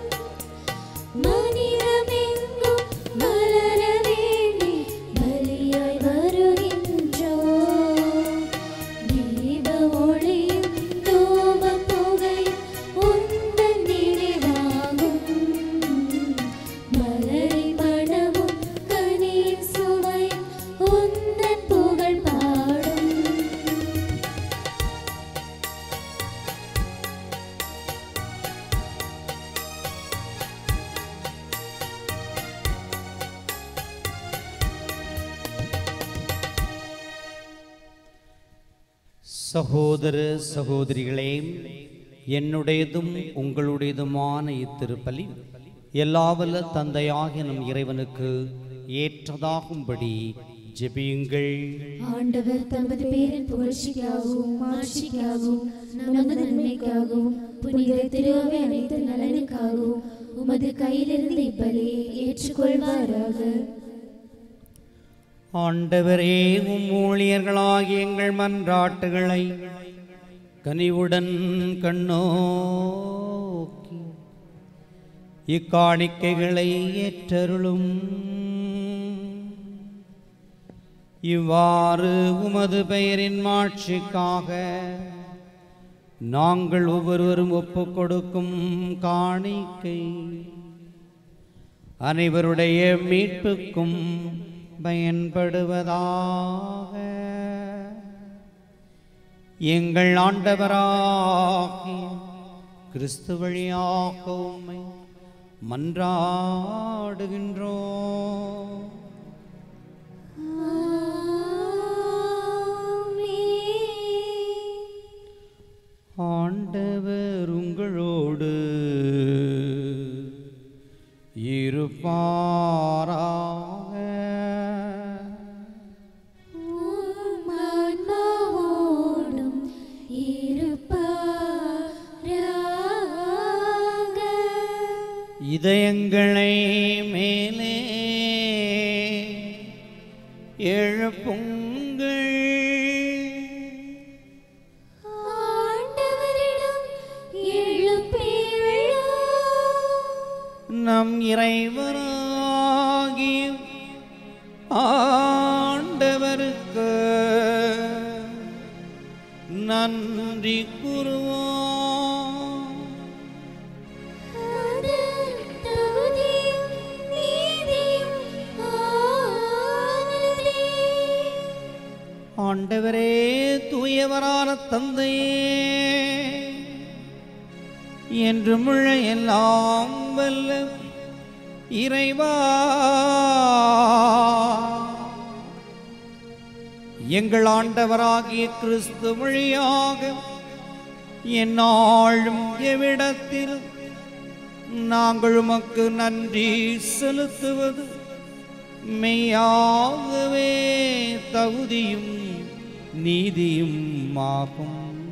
மனிதமெங்கும் மலர வேண்டி பலியாய் வருகின்றோம் தீப ஒளியும் தூப புகையும் உந்தன் நினைவாகும் மலரின் மணமும் கனியின் சுவையும் உந்தன் புகழ் பாடும் சகோதர சகோதரிகளே என்னுடையதும் உங்களுடையதுமான இத்திருப்பலி எல்லாவல்ல தந்தையாகிய நம் இறைவனுக்கு ஏற்றதாகும்படி ஜெபியுங்கள் ஆண்டவர் தமது பேரின் புகழ்ச்சிக்காகவும் மாட்சிக்காகவும் நமது நன்மைக்காகவும் புனித திருவை அனைத்து நலனுக்காகவும் உமது கையிலிருந்து இப்பலியை ஏற்றுக்கொள்வாராக ஆண்டவரே உம் ஊழியர்களாகிய எங்கள் மன்றாட்டுகளை கனிவுடன் கண்ணோக்கி இக்காணிக்கைகளை ஏற்றருளும் இவ்வாறு உமது பெயரின் மாட்சிக்காக நாங்கள் ஒவ்வொருவரும் ஒப்புக் கொடுக்கும் காணிக்கை அனைவருடைய மீட்புக்கும் பயன்படுவதாக எங்கள் ஆண்டவராகிய கிறிஸ்து வழியாக உம்மை மன்றாடுகின்றோம் ஆண்டவர் உங்களோடு இருப்பாராக ஆன்மாவோடும் இருப்பாராக. இதயங்களை மேலே எழுப்புங்கள் ஆண்டவரிடம் எழுப்பியுள்ளோம். நம் இறைவனாகிய ஆண்டவருக்கு நன்றி கூறுவோம் அது தகுதியும் நீதியும் ஆனதே. ஆண்டவரே தூயவரான தந்தையே என்று முழ எல்லாம் வல்ல இறைவா எங்கள் ஆண்டவராகிய கிறிஸ்து வழியாக எந்நாளும் எவ்விடத்தில் நாங்கள் உமக்கு நன்றி செலுத்துவது மெய்யாகவே தகுதியும் நீதியும் ஆகும்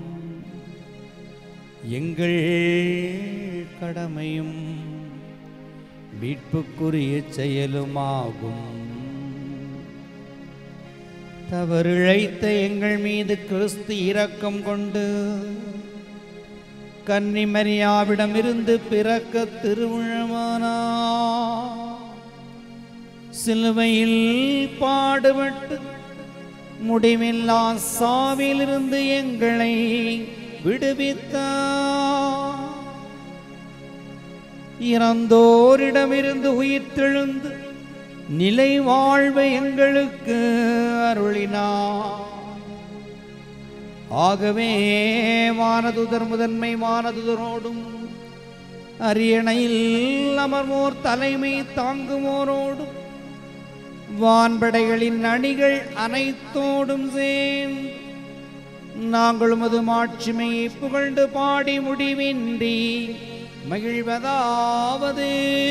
எங்கள் கடமையும் மீட்புக்குரிய செயலுமாகும் தவறிழைத்த எங்கள் மீது கிறிஸ்து இரக்கம் கொண்டு கன்னிமரியாவிடமிருந்து பிறக்க திருவிழமானா சிலுவையில் பாடுபட்டு முடிவில்லா சாவிலிருந்து எங்களை விடுவித்தார் இறந்தோரிடமிருந்து உயிர்த்தெழுந்து நிலை வாழ்வை எங்களுக்கு அருளினார் ஆகவே வானதுதர் முதன்மை வானதுதரோடும் அரியணையில் அமர்வோர் தலைமை தாங்குவோரோடும் வான்படைகளின் அணிகள் அனைத்தோடும் சேர்ந்து நாங்கள் உமது மாட்சிமையை புகழ்ந்து பாடி முடிவின்றி மகிழ்வதாவது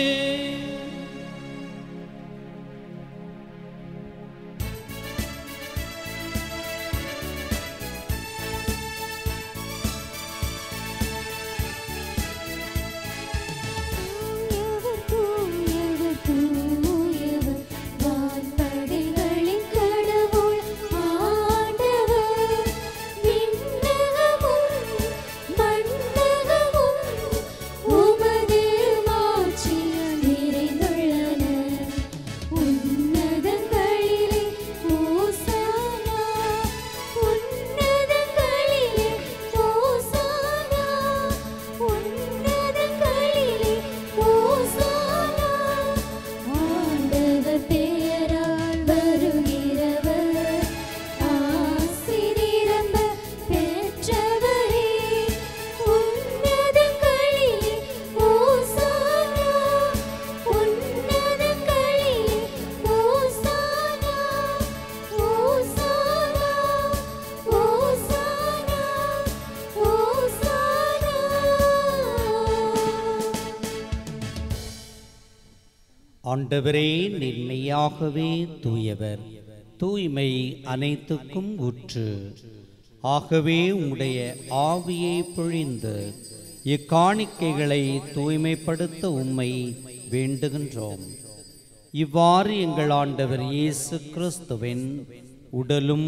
தூயவர் தூயவர் தூயவர் வான்படைகளின் கடவுள் ஆண்டவர் விண்ணகமும் மண்ணகமும் உமது மாட்சியால் நிறைந்துள்ளன உன்னதங்களிலே ஓசானா உன்னதங்களிலே ஓசானா உன்னதங்களிலே ஓசானா ஆண்டவர் பெயரால் வருகிறவர் ஆசீர்வதிரம்ப பெற்றவரே உன்னதங்களிலே ஓசானா உன்னதங்களிலே ஓசானா ஓசானா ஓசானா ஓசானா ஆண்டவரே நின்மையாகவே தூயவர் தூய்மை அனைத்துக்கும் ஊற்று ஆகவே உம்முடைய ஆவியை பொழிந்து இக்காணிக்கைகளை தூய்மைப்படுத்த உம்மை வேண்டுகின்றோம் இவ்வாறு எங்கள் ஆண்டவர் இயேசு கிறிஸ்துவின் உடலும்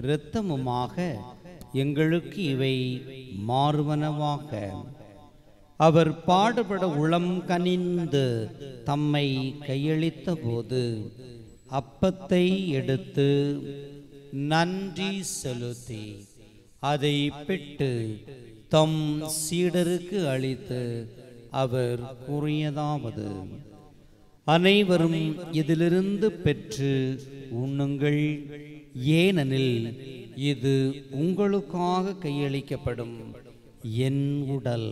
இரத்தமுமாக எங்களுக்கு இவை மாறுவனவாக அவர் பாடுபட உளம் கனிந்து தம்மை கையளித்த போது அப்பத்தை எடுத்து நன்றி செலுத்தி அதை பெற்று தம் சீடருக்கு அளித்து அவர் கூறியதாவது அனைவரும் இதிலிருந்து பெற்று உண்ணுங்கள் ஏனெனில் இது உங்களுக்காக கையளிக்கப்படும் என் உடல்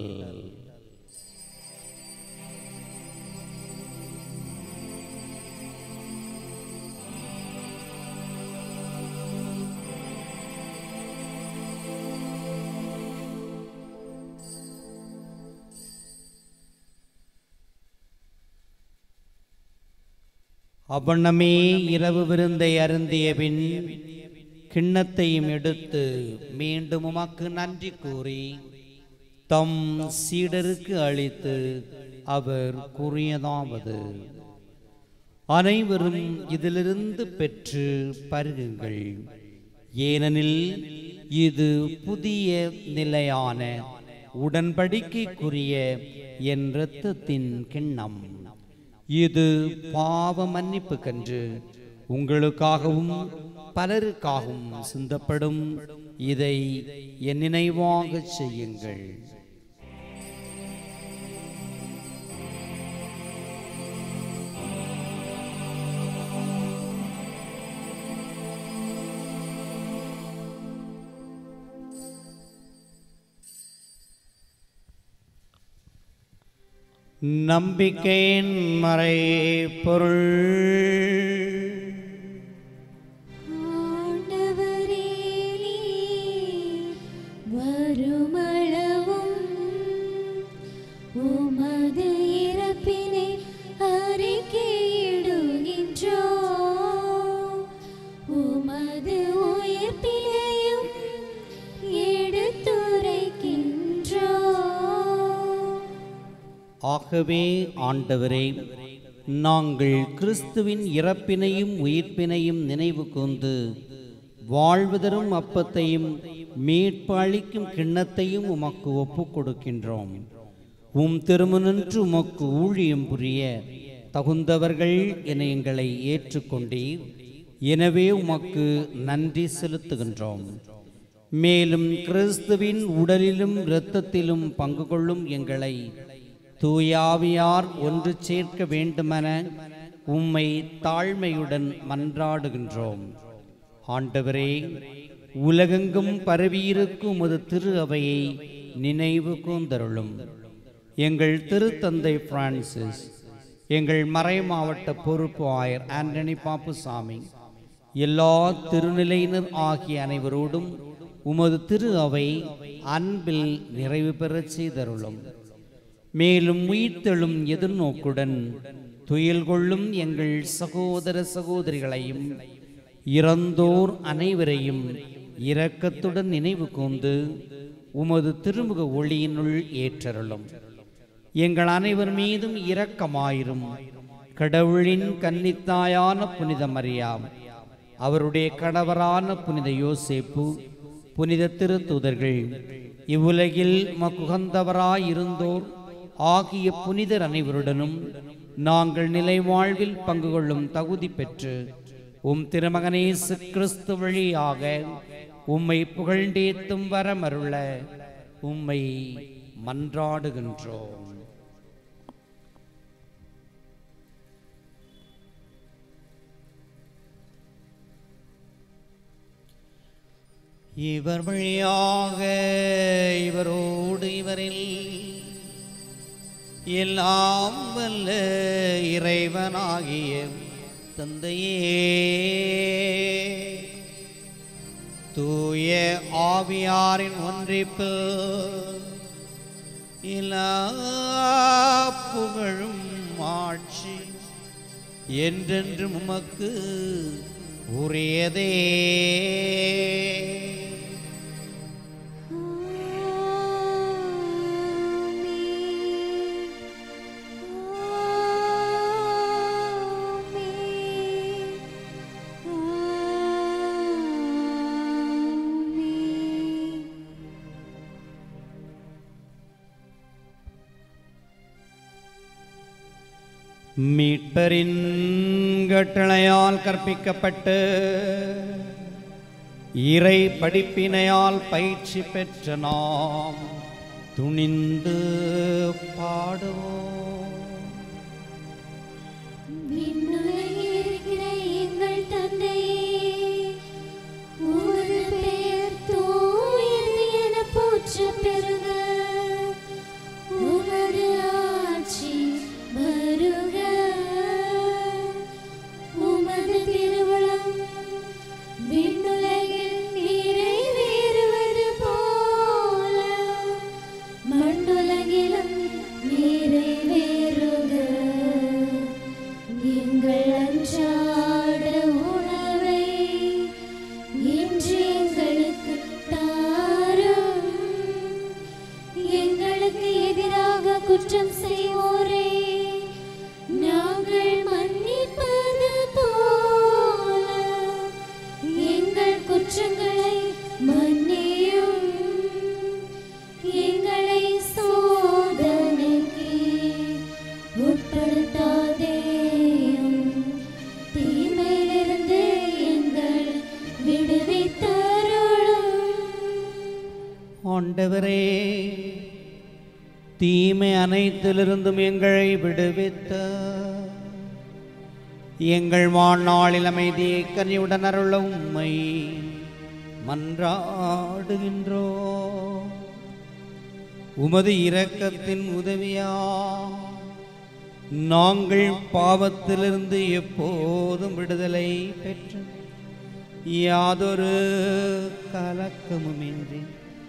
அவ்வண்ணமே இரவு விருந்தை அருந்திய பின் கிண்ணத்தையும் எடுத்து மீண்டும் உமக்கு நன்றி கூறி தம் சீடருக்கு அளித்து அவர் கூறியதாவது அனைவரும் இதிலிருந்து பெற்று பருகுங்கள் ஏனெனில் இது புதிய நிலையான உடன்படிக்கைக்குரிய என் இரத்தத்தின் கிண்ணம் இது பாவ மன்னிப்புக்கன்று உங்களுக்காகவும் பலருக்காகவும் சிந்தப்படும் இதை என் நினைவாகச் செய்யுங்கள் நம்பிக்கையின் மறை பொருள் ஆண்டவரே நீர் வருமளவும் உமது இறப்பினை அறிக்கையிடுகின்றோ உமது உயிர்ப்பினையும் எடுத்துரைக்கின்றோ ஆகவே ஆண்டவரே நாங்கள் கிறிஸ்துவின் இறப்பினையும் உயிர்ப்பினையும் நினைவு கூர்ந்து வாழ்வதரும் அப்பத்தையும் மீட்பளிக்கும் கிண்ணத்தையும் உமக்கு ஒப்புக் கொடுக்கின்றோம் உம் திருமணன்று உமக்கு ஊழியம் புரிய தகுந்தவர்கள் என எங்களை ஏற்றுக்கொண்டீர் எனவே உமக்கு நன்றி செலுத்துகின்றோம் மேலும் கிறிஸ்துவின் உடலிலும் இரத்தத்திலும் பங்கு கொள்ளும் எங்களை தூயாவியார் ஒன்று சேர்க்க வேண்டுமென உம்மை தாழ்மையுடன் மன்றாடுகின்றோம் ஆண்டவரே உலகெங்கும் பரவியிருக்கும் உமது திரு அவையை நினைவு கூந்தருளும் எங்கள் திருத்தந்தை பிரான்சிஸ் எங்கள் மறை மாவட்ட பொறுப்பு ஆயர் ஆண்டனி பாப்புசாமி எல்லா திருநிலையினர் ஆகிய அனைவரோடும் உமது திரு அவை அன்பில் நிறைவு பெறச் செய்தருளும் மேலும் உயிர்த்தெழும் எதிர்நோக்குடன் துயில் கொள்ளும் எங்கள் சகோதர சகோதரிகளையும் இறந்தோர் அனைவரையும் இரக்கத்துடன் நினைவு கூர்ந்து உமது திருமுக ஒளியினுள் ஏற்றருளும் எங்கள் அனைவர் மீதும் இரக்கமாயிரும் கடவுளின் கன்னித்தாயான புனித மரியாம் அவருடைய கணவரான புனித யோசேப்பு புனித திருத்தூதர்கள் இவ்வுலகில் மக்குகந்தவராயிருந்தோர் ஆகிய புனிதர் அனைவருடனும் நாங்கள் நிலை வாழ்வில் பங்கு கொள்ளும் தகுதி பெற்று உம் திருமகனேசு கிறிஸ்து வழியாக உம்மை புகழ்ந்தேத்தும் வரமருள உம்மை மன்றாடுகின்றோம் இவர் வழியாக இவரோடு இவரில் எல்லாம் வல்ல இறைவனாகிய தந்தையே தூய ஆவியாரின் ஒன்றிப்பு எல்லா புகழும் ஆட்சி என்றென்றும் உமக்கு உரியதே மீட்பரின் கட்டளையால் கற்பிக்கப்பட்டு இறை படிப்பினையால் பயிற்சி பெற்ற நாம் துணிந்து பாடுவோம் விண்ணுலகில் இருக்கிற எங்கள் தந்தையே, உமது பெயர் தூயது என போற்றப் பெறுக. உமது ஆட்சி வருக. உமது திருவுளம் விண்ணுலகில் நிறைவேறுவது போல மண்ணுலகிலும் நிறைவேறுக எங்கள் அன்றாட உணவை இன்று எங்களுக்கு தாரும் எங்களுக்கு எதிராக குற்றம் செய்வோரே நாங்கள் மன்னிப்பது போல எங்கள் குற்றங்களை மன்னியும் எங்களை சோதனைக்கு உட்படுத்தாதேயும் தீமையிலிருந்து எங்கள் விடுவித்தருளும் ஆண்டவரே தீமை அனைத்திலிருந்தும் எங்களை விடுவித்த எங்கள் வாழ்நாளில் அமைதியை கனியுடன் அருள உம்மை மன்றாடுகின்றோ உமது இரக்கத்தின் உதவியா நாங்கள் பாவத்திலிருந்து எப்போதும் விடுதலை பெற்று யாதொரு கலக்கமுமின்றி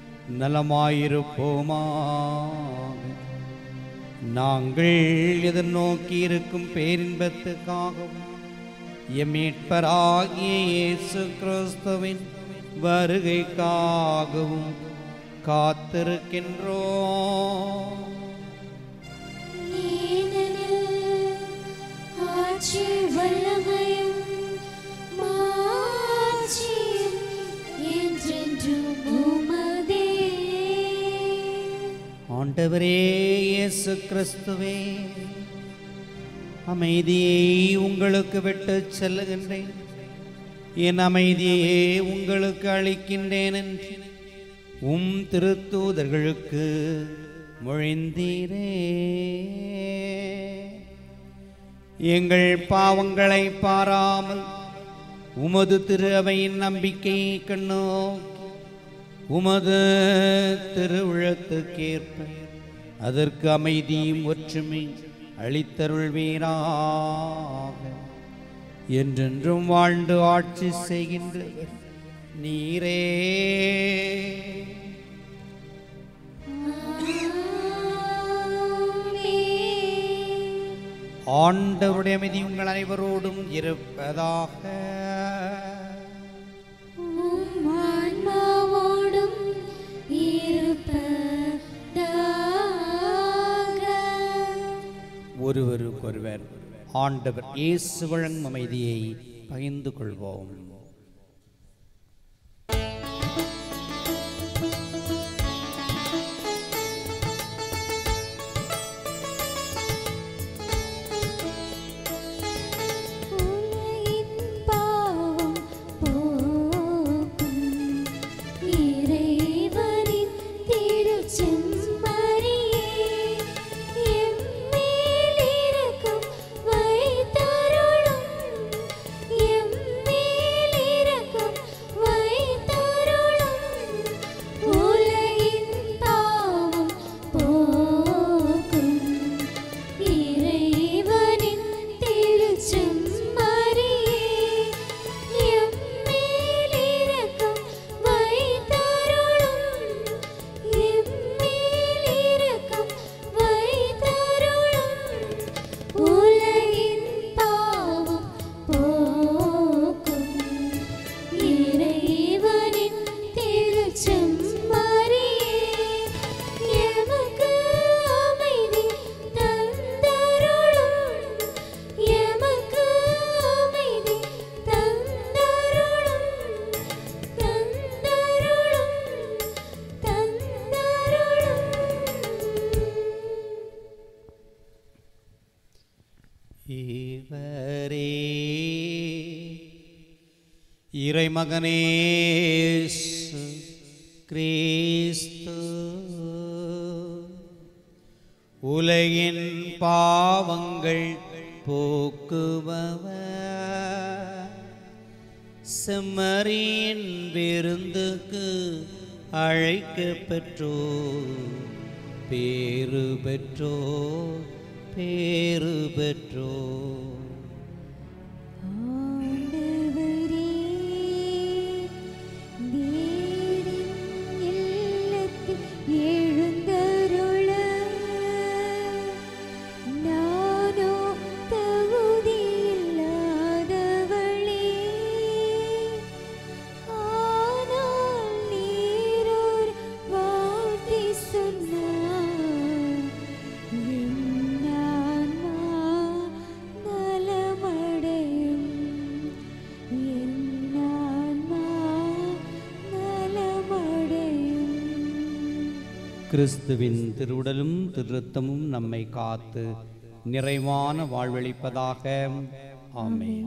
நலமாயிருப்போமாக நாங்கள் எதிர்நோக்கி இருக்கும் பேரின்பத்துக்காகவும் எம் மீட்பராகிய இயேசு கிறிஸ்துவின் வருகைக்காகவும் காத்திருக்கின்றோம் ஏனெனில் ஆட்சி வல்லமையும் மாட்சியும் என்றென்றும் உமதே. ஆண்டவரே இயேசு கிறிஸ்துவே அமைதியை உங்களுக்கு விட்டு செல்லுகின்றேன் என் அமைதியை உங்களுக்கு அளிக்கின்றேன் என்று உம் திருத்தூதர்களுக்கு மொழிந்தீரே எங்கள் பாவங்களை பாராமல் உமது திரு அவையின் நம்பிக்கையை கண்ணோக்கி உமது திருவிழத்துக்கேற்ப அதற்கு அமைதியும் ஒற்றுமை அளித்தருள்வீராக என்றென்றும் வாழ்ந்து ஆட்சி செய்கின்றவர் நீரே ஆமென். ஆண்டவருடைய அமைதி உங்கள் அனைவரோடும் இருப்பதாக உம் ஆன்மாவோடும் இருப்பதாக. ஒருவருக்கொருவர் ஆண்டவர் இயேசு வழங்கும் அமைதியை பகிர்ந்து கொள்வோம் உலகின் பாவம் போக்கும் இறைவனின் திருச்செம்மறியே, எம்மேல் இரக்கம் வைத்தருளும். எம்மேல் இறைமகனேசு கிறிஸ்து உலகின் பாவங்கள் போக்குபவர் செம்மறியின் விருந்துக்கு அழைக்க பெற்றோ பேரு பெற்றோ பேரு பெற்றோ ஆண்டவரே வீடின் இல்லத்தில் எழுந்தருள நானோ தகுதியில்லாதவளே ஆனால் நீரொரு வார்த்தை சொன்னார் என் ஆன்மா நலமடையும் என் ஆன்மா நலமடையும் கிறிஸ்துவின் திருவுடலும் திருத்தமும் நம்மை காத்து நிறைவான வாழ்வளிப்பதாக ஆமென்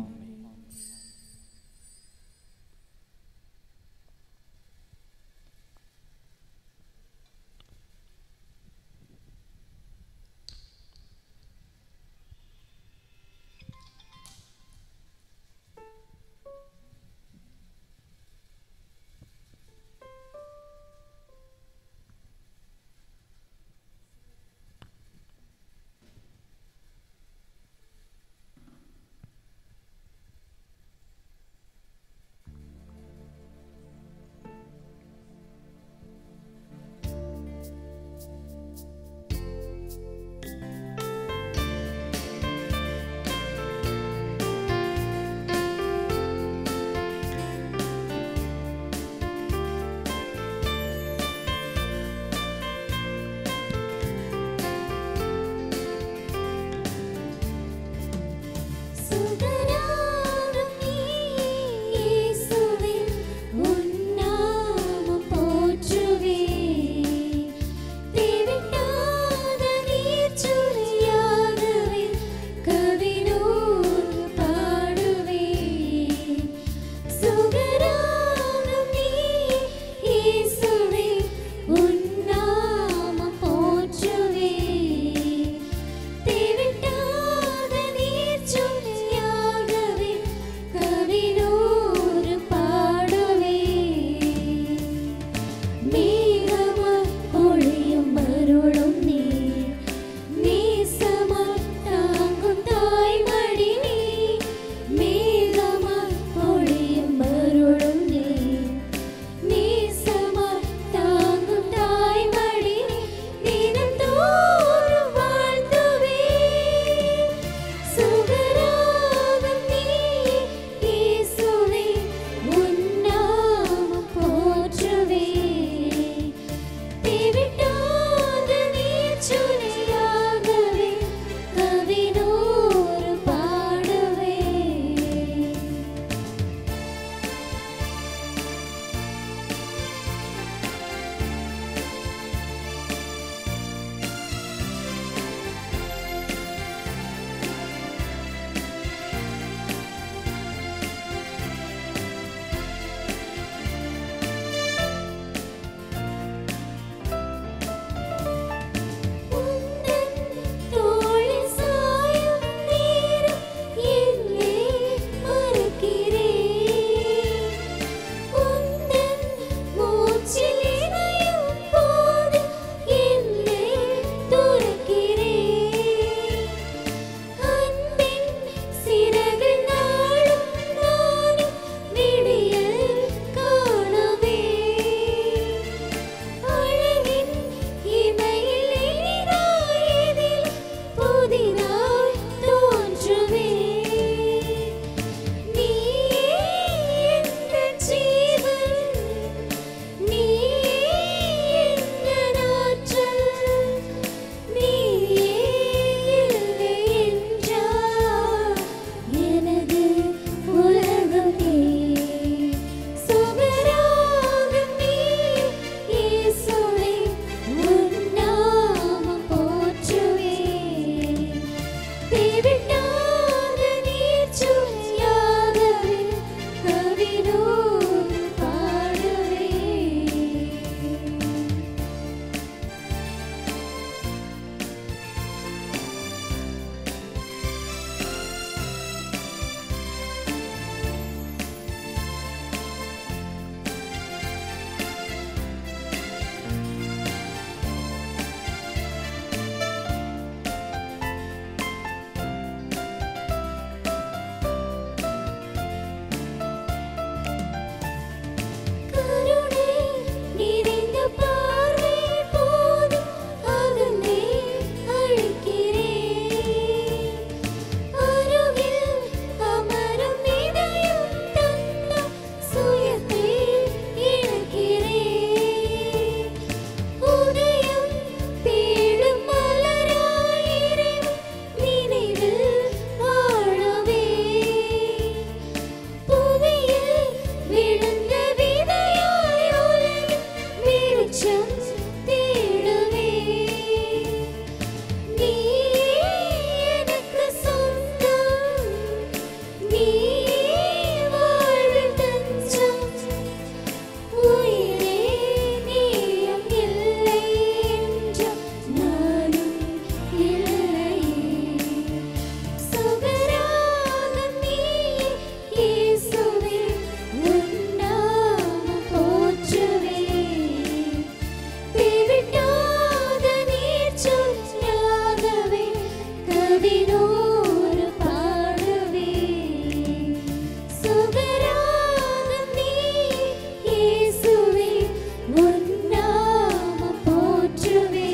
சுகராகம் நீ இயேசுவே உன் நாமம் போற்றுவே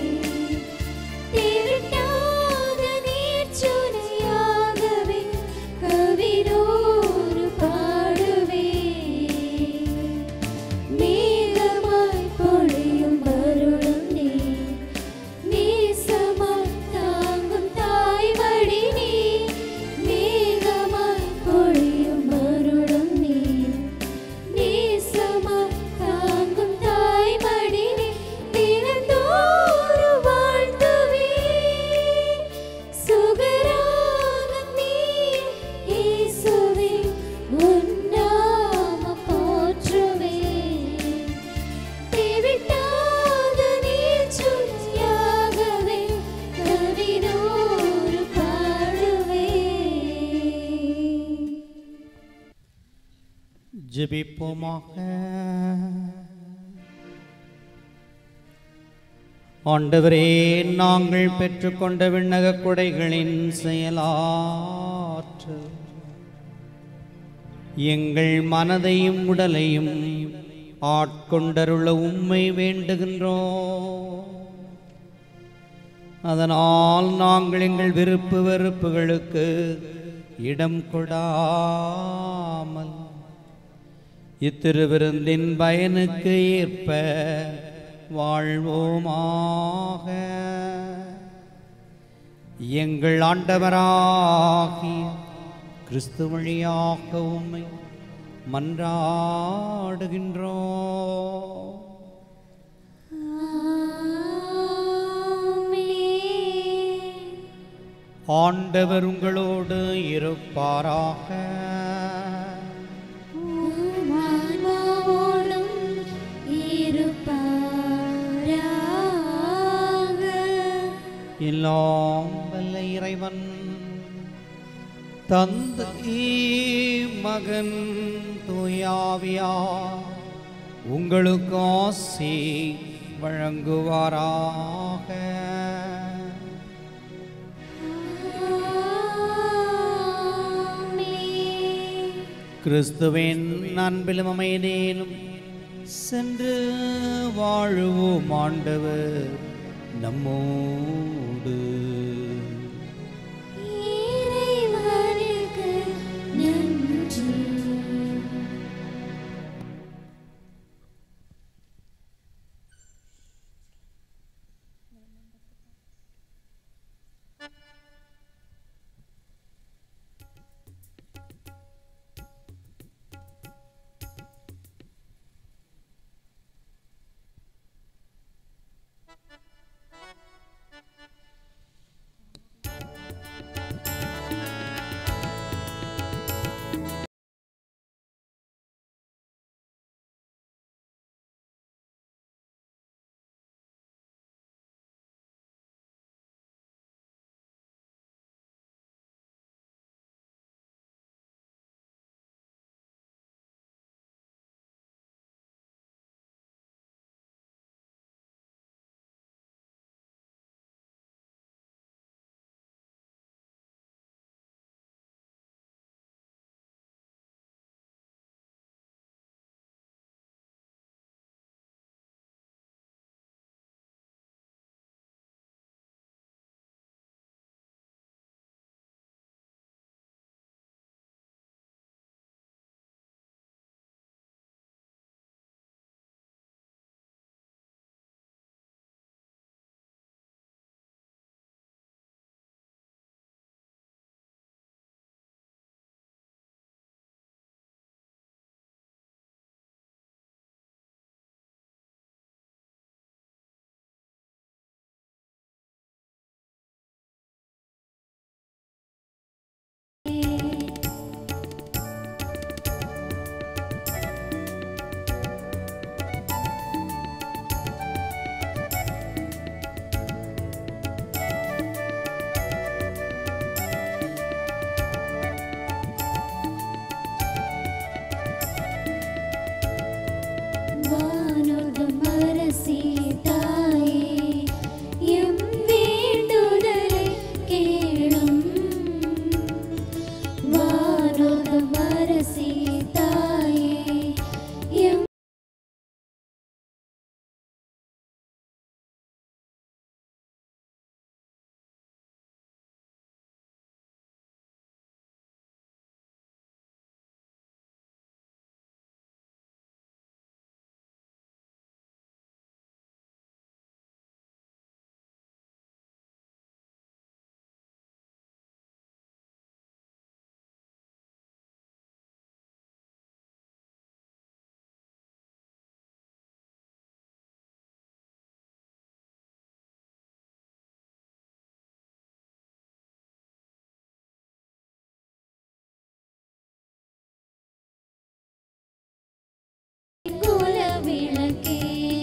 தேவிட்டாத நீர்ச்சுனையாகவே கவினோரு பாடுவே மேகமாய் பொழியும் வருடம் நீ நேசமாய் தாங்கும் தாய்மடி நீ மேகமாய் பொழியும் வருடம் நீ நேசமாய் தாங்கும் தாய்மடி நீ தினந்தோறும் வாழ்த்துவே சுகராகம் நீ இயேசுவே உன் நாமம் போற்றுவே தேவிட்டாத நீர்ச்சுனையாகவே கவினோரு பாடுவே ஜெபிப்போமாக ஆண்டவரே நாங்கள் பெற்றுக்கொண்ட விண்ணக கொடைகளின் செயலாற்று எங்கள் மனதையும் உடலையும் ஆட்கொண்டருள உம்மை வேண்டுகின்றோம் அதனால் நாங்கள் எங்கள் விருப்பு வெறுப்புகளுக்கு இடம் கொடாமல் இத்திருவிருந்தின் பயனுக்கு ஏற்ப வாழ்வோமாக எங்கள் ஆண்டவராகிய கிறிஸ்து வழியாக உம்மை மன்றாடுகின்றோம் ஆமென் ஆண்டவர் உங்களோடு இருப்பாராக ஆன்மாவோடும் இருப்பாராக. எல்லாம் வல்ல இறைவன் தந்தை மகன் தூயாவியா உங்களுக்கு ஆசி வழங்குவாராக ஆமென். கிறிஸ்துவின் அன்பிலும் அமைதியிலும் சென்று வாழுவோம் ஆண்டவர் நம்மோடு இறைவனுக்கு நன்றி வசித்தாயே எம் குல விளக்கே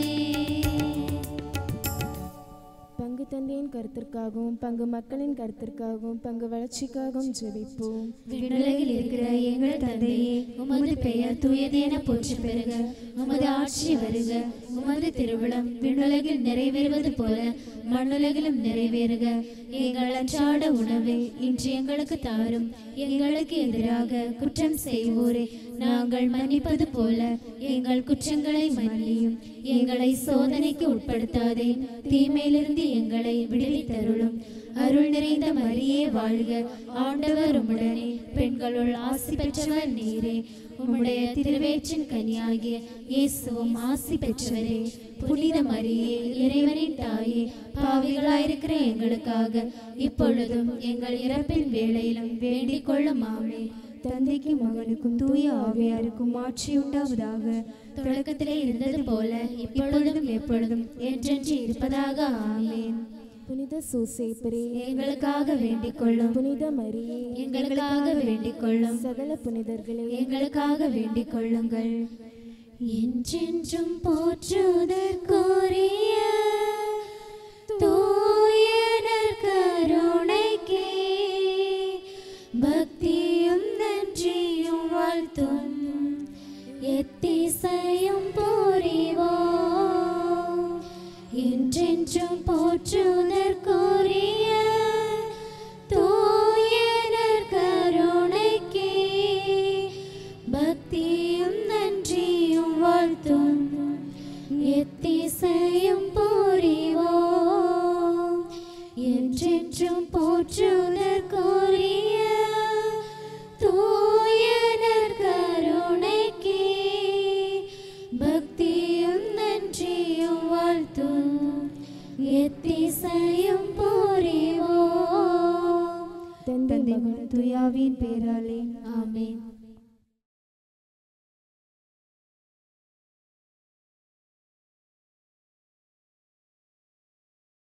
பங்கு தந்தையின் கருத்திற்காகவும் பங்கு மக்களின் கருத்திற்காகவும் பங்கு வளர்ச்சிக்காகவும் ஜெபிப்போம் விண்ணுலகில் இருக்கிற எங்கள் தந்தையே உமது பெயர் தூயதென போற்றி பெறுக உமது ஆட்சி வருக உமது திருவிழம் விண்ணுலகில் நிறைவேறுவது போல மண்ணுலகிலும் நிறைவேறுக எங்கள் அன்றாட உணவை இன்று எங்களுக்கு தாரும் எங்களுக்கு எதிராக குற்றம் செய்வோரே நாங்கள் மன்னிப்பது போல எங்கள் குற்றங்களை மன்னியும் எங்களை சோதனைக்கு உட்படுத்தாதே தீமையிலிருந்து எங்களை விடுவித்தருளும் அருள் நிறைந்த மரியே வாழ்க ஆண்டவர் உம்முடனே பெண்களுள் ஆசி பெற்றவர் நீரே உம்முடைய திருவேற்றின் கனியாகிய இயேசுவும் ஆசி பெற்றவரே புனித மரியே இறைவனின் தாயே பாவிகளாயிருக்கிற எங்களுக்காக இப்பொழுதும் எங்கள் இறப்பின் வேளையிலும் வேண்டிக் கொள்ளும் ஆமே தந்தைக்கும் மகனுக்கும் தூய ஆவியாருக்கும் ஆட்சி உண்டாவதாக தொடக்கத்திலே இருந்தது போல இப்பொழுதும் எப்பொழுதும் என்றென்று இருப்பதாக ஆமேன் புனித சூசேப்பரே எங்களுக்காக வேண்டிக் கொள்ளும் புனித மரியே எங்களுக்காக வேண்டிக் கொள்ளும் சகல புனிதர்களே எங்களுக்காக வேண்டிக் கொள்ளுங்கள் என்றென்றும் போற்றுதற்குரிய தூயனர் கருணைக்கே பக்தியும் நன்றியும் வாழ்த்தும் எத்திசையும் புரிவோம் என்றென்றும் போற்றுதற்குரிய தூயனர் கருணைக்கே பக்தியும் நன்றியும் வாழ்த்தும் எத்திசையும் புரிவோம் என்றென்றும் போற்றுதற்குரிய தூயனர் கருணைக்கே பக்தியும் நன்றியும் வாழ்த்தும் எத்திசையும் புரிவோம் தந்தை தந்தை மகன் மகன் துயாவின் பேராலே ஆமென்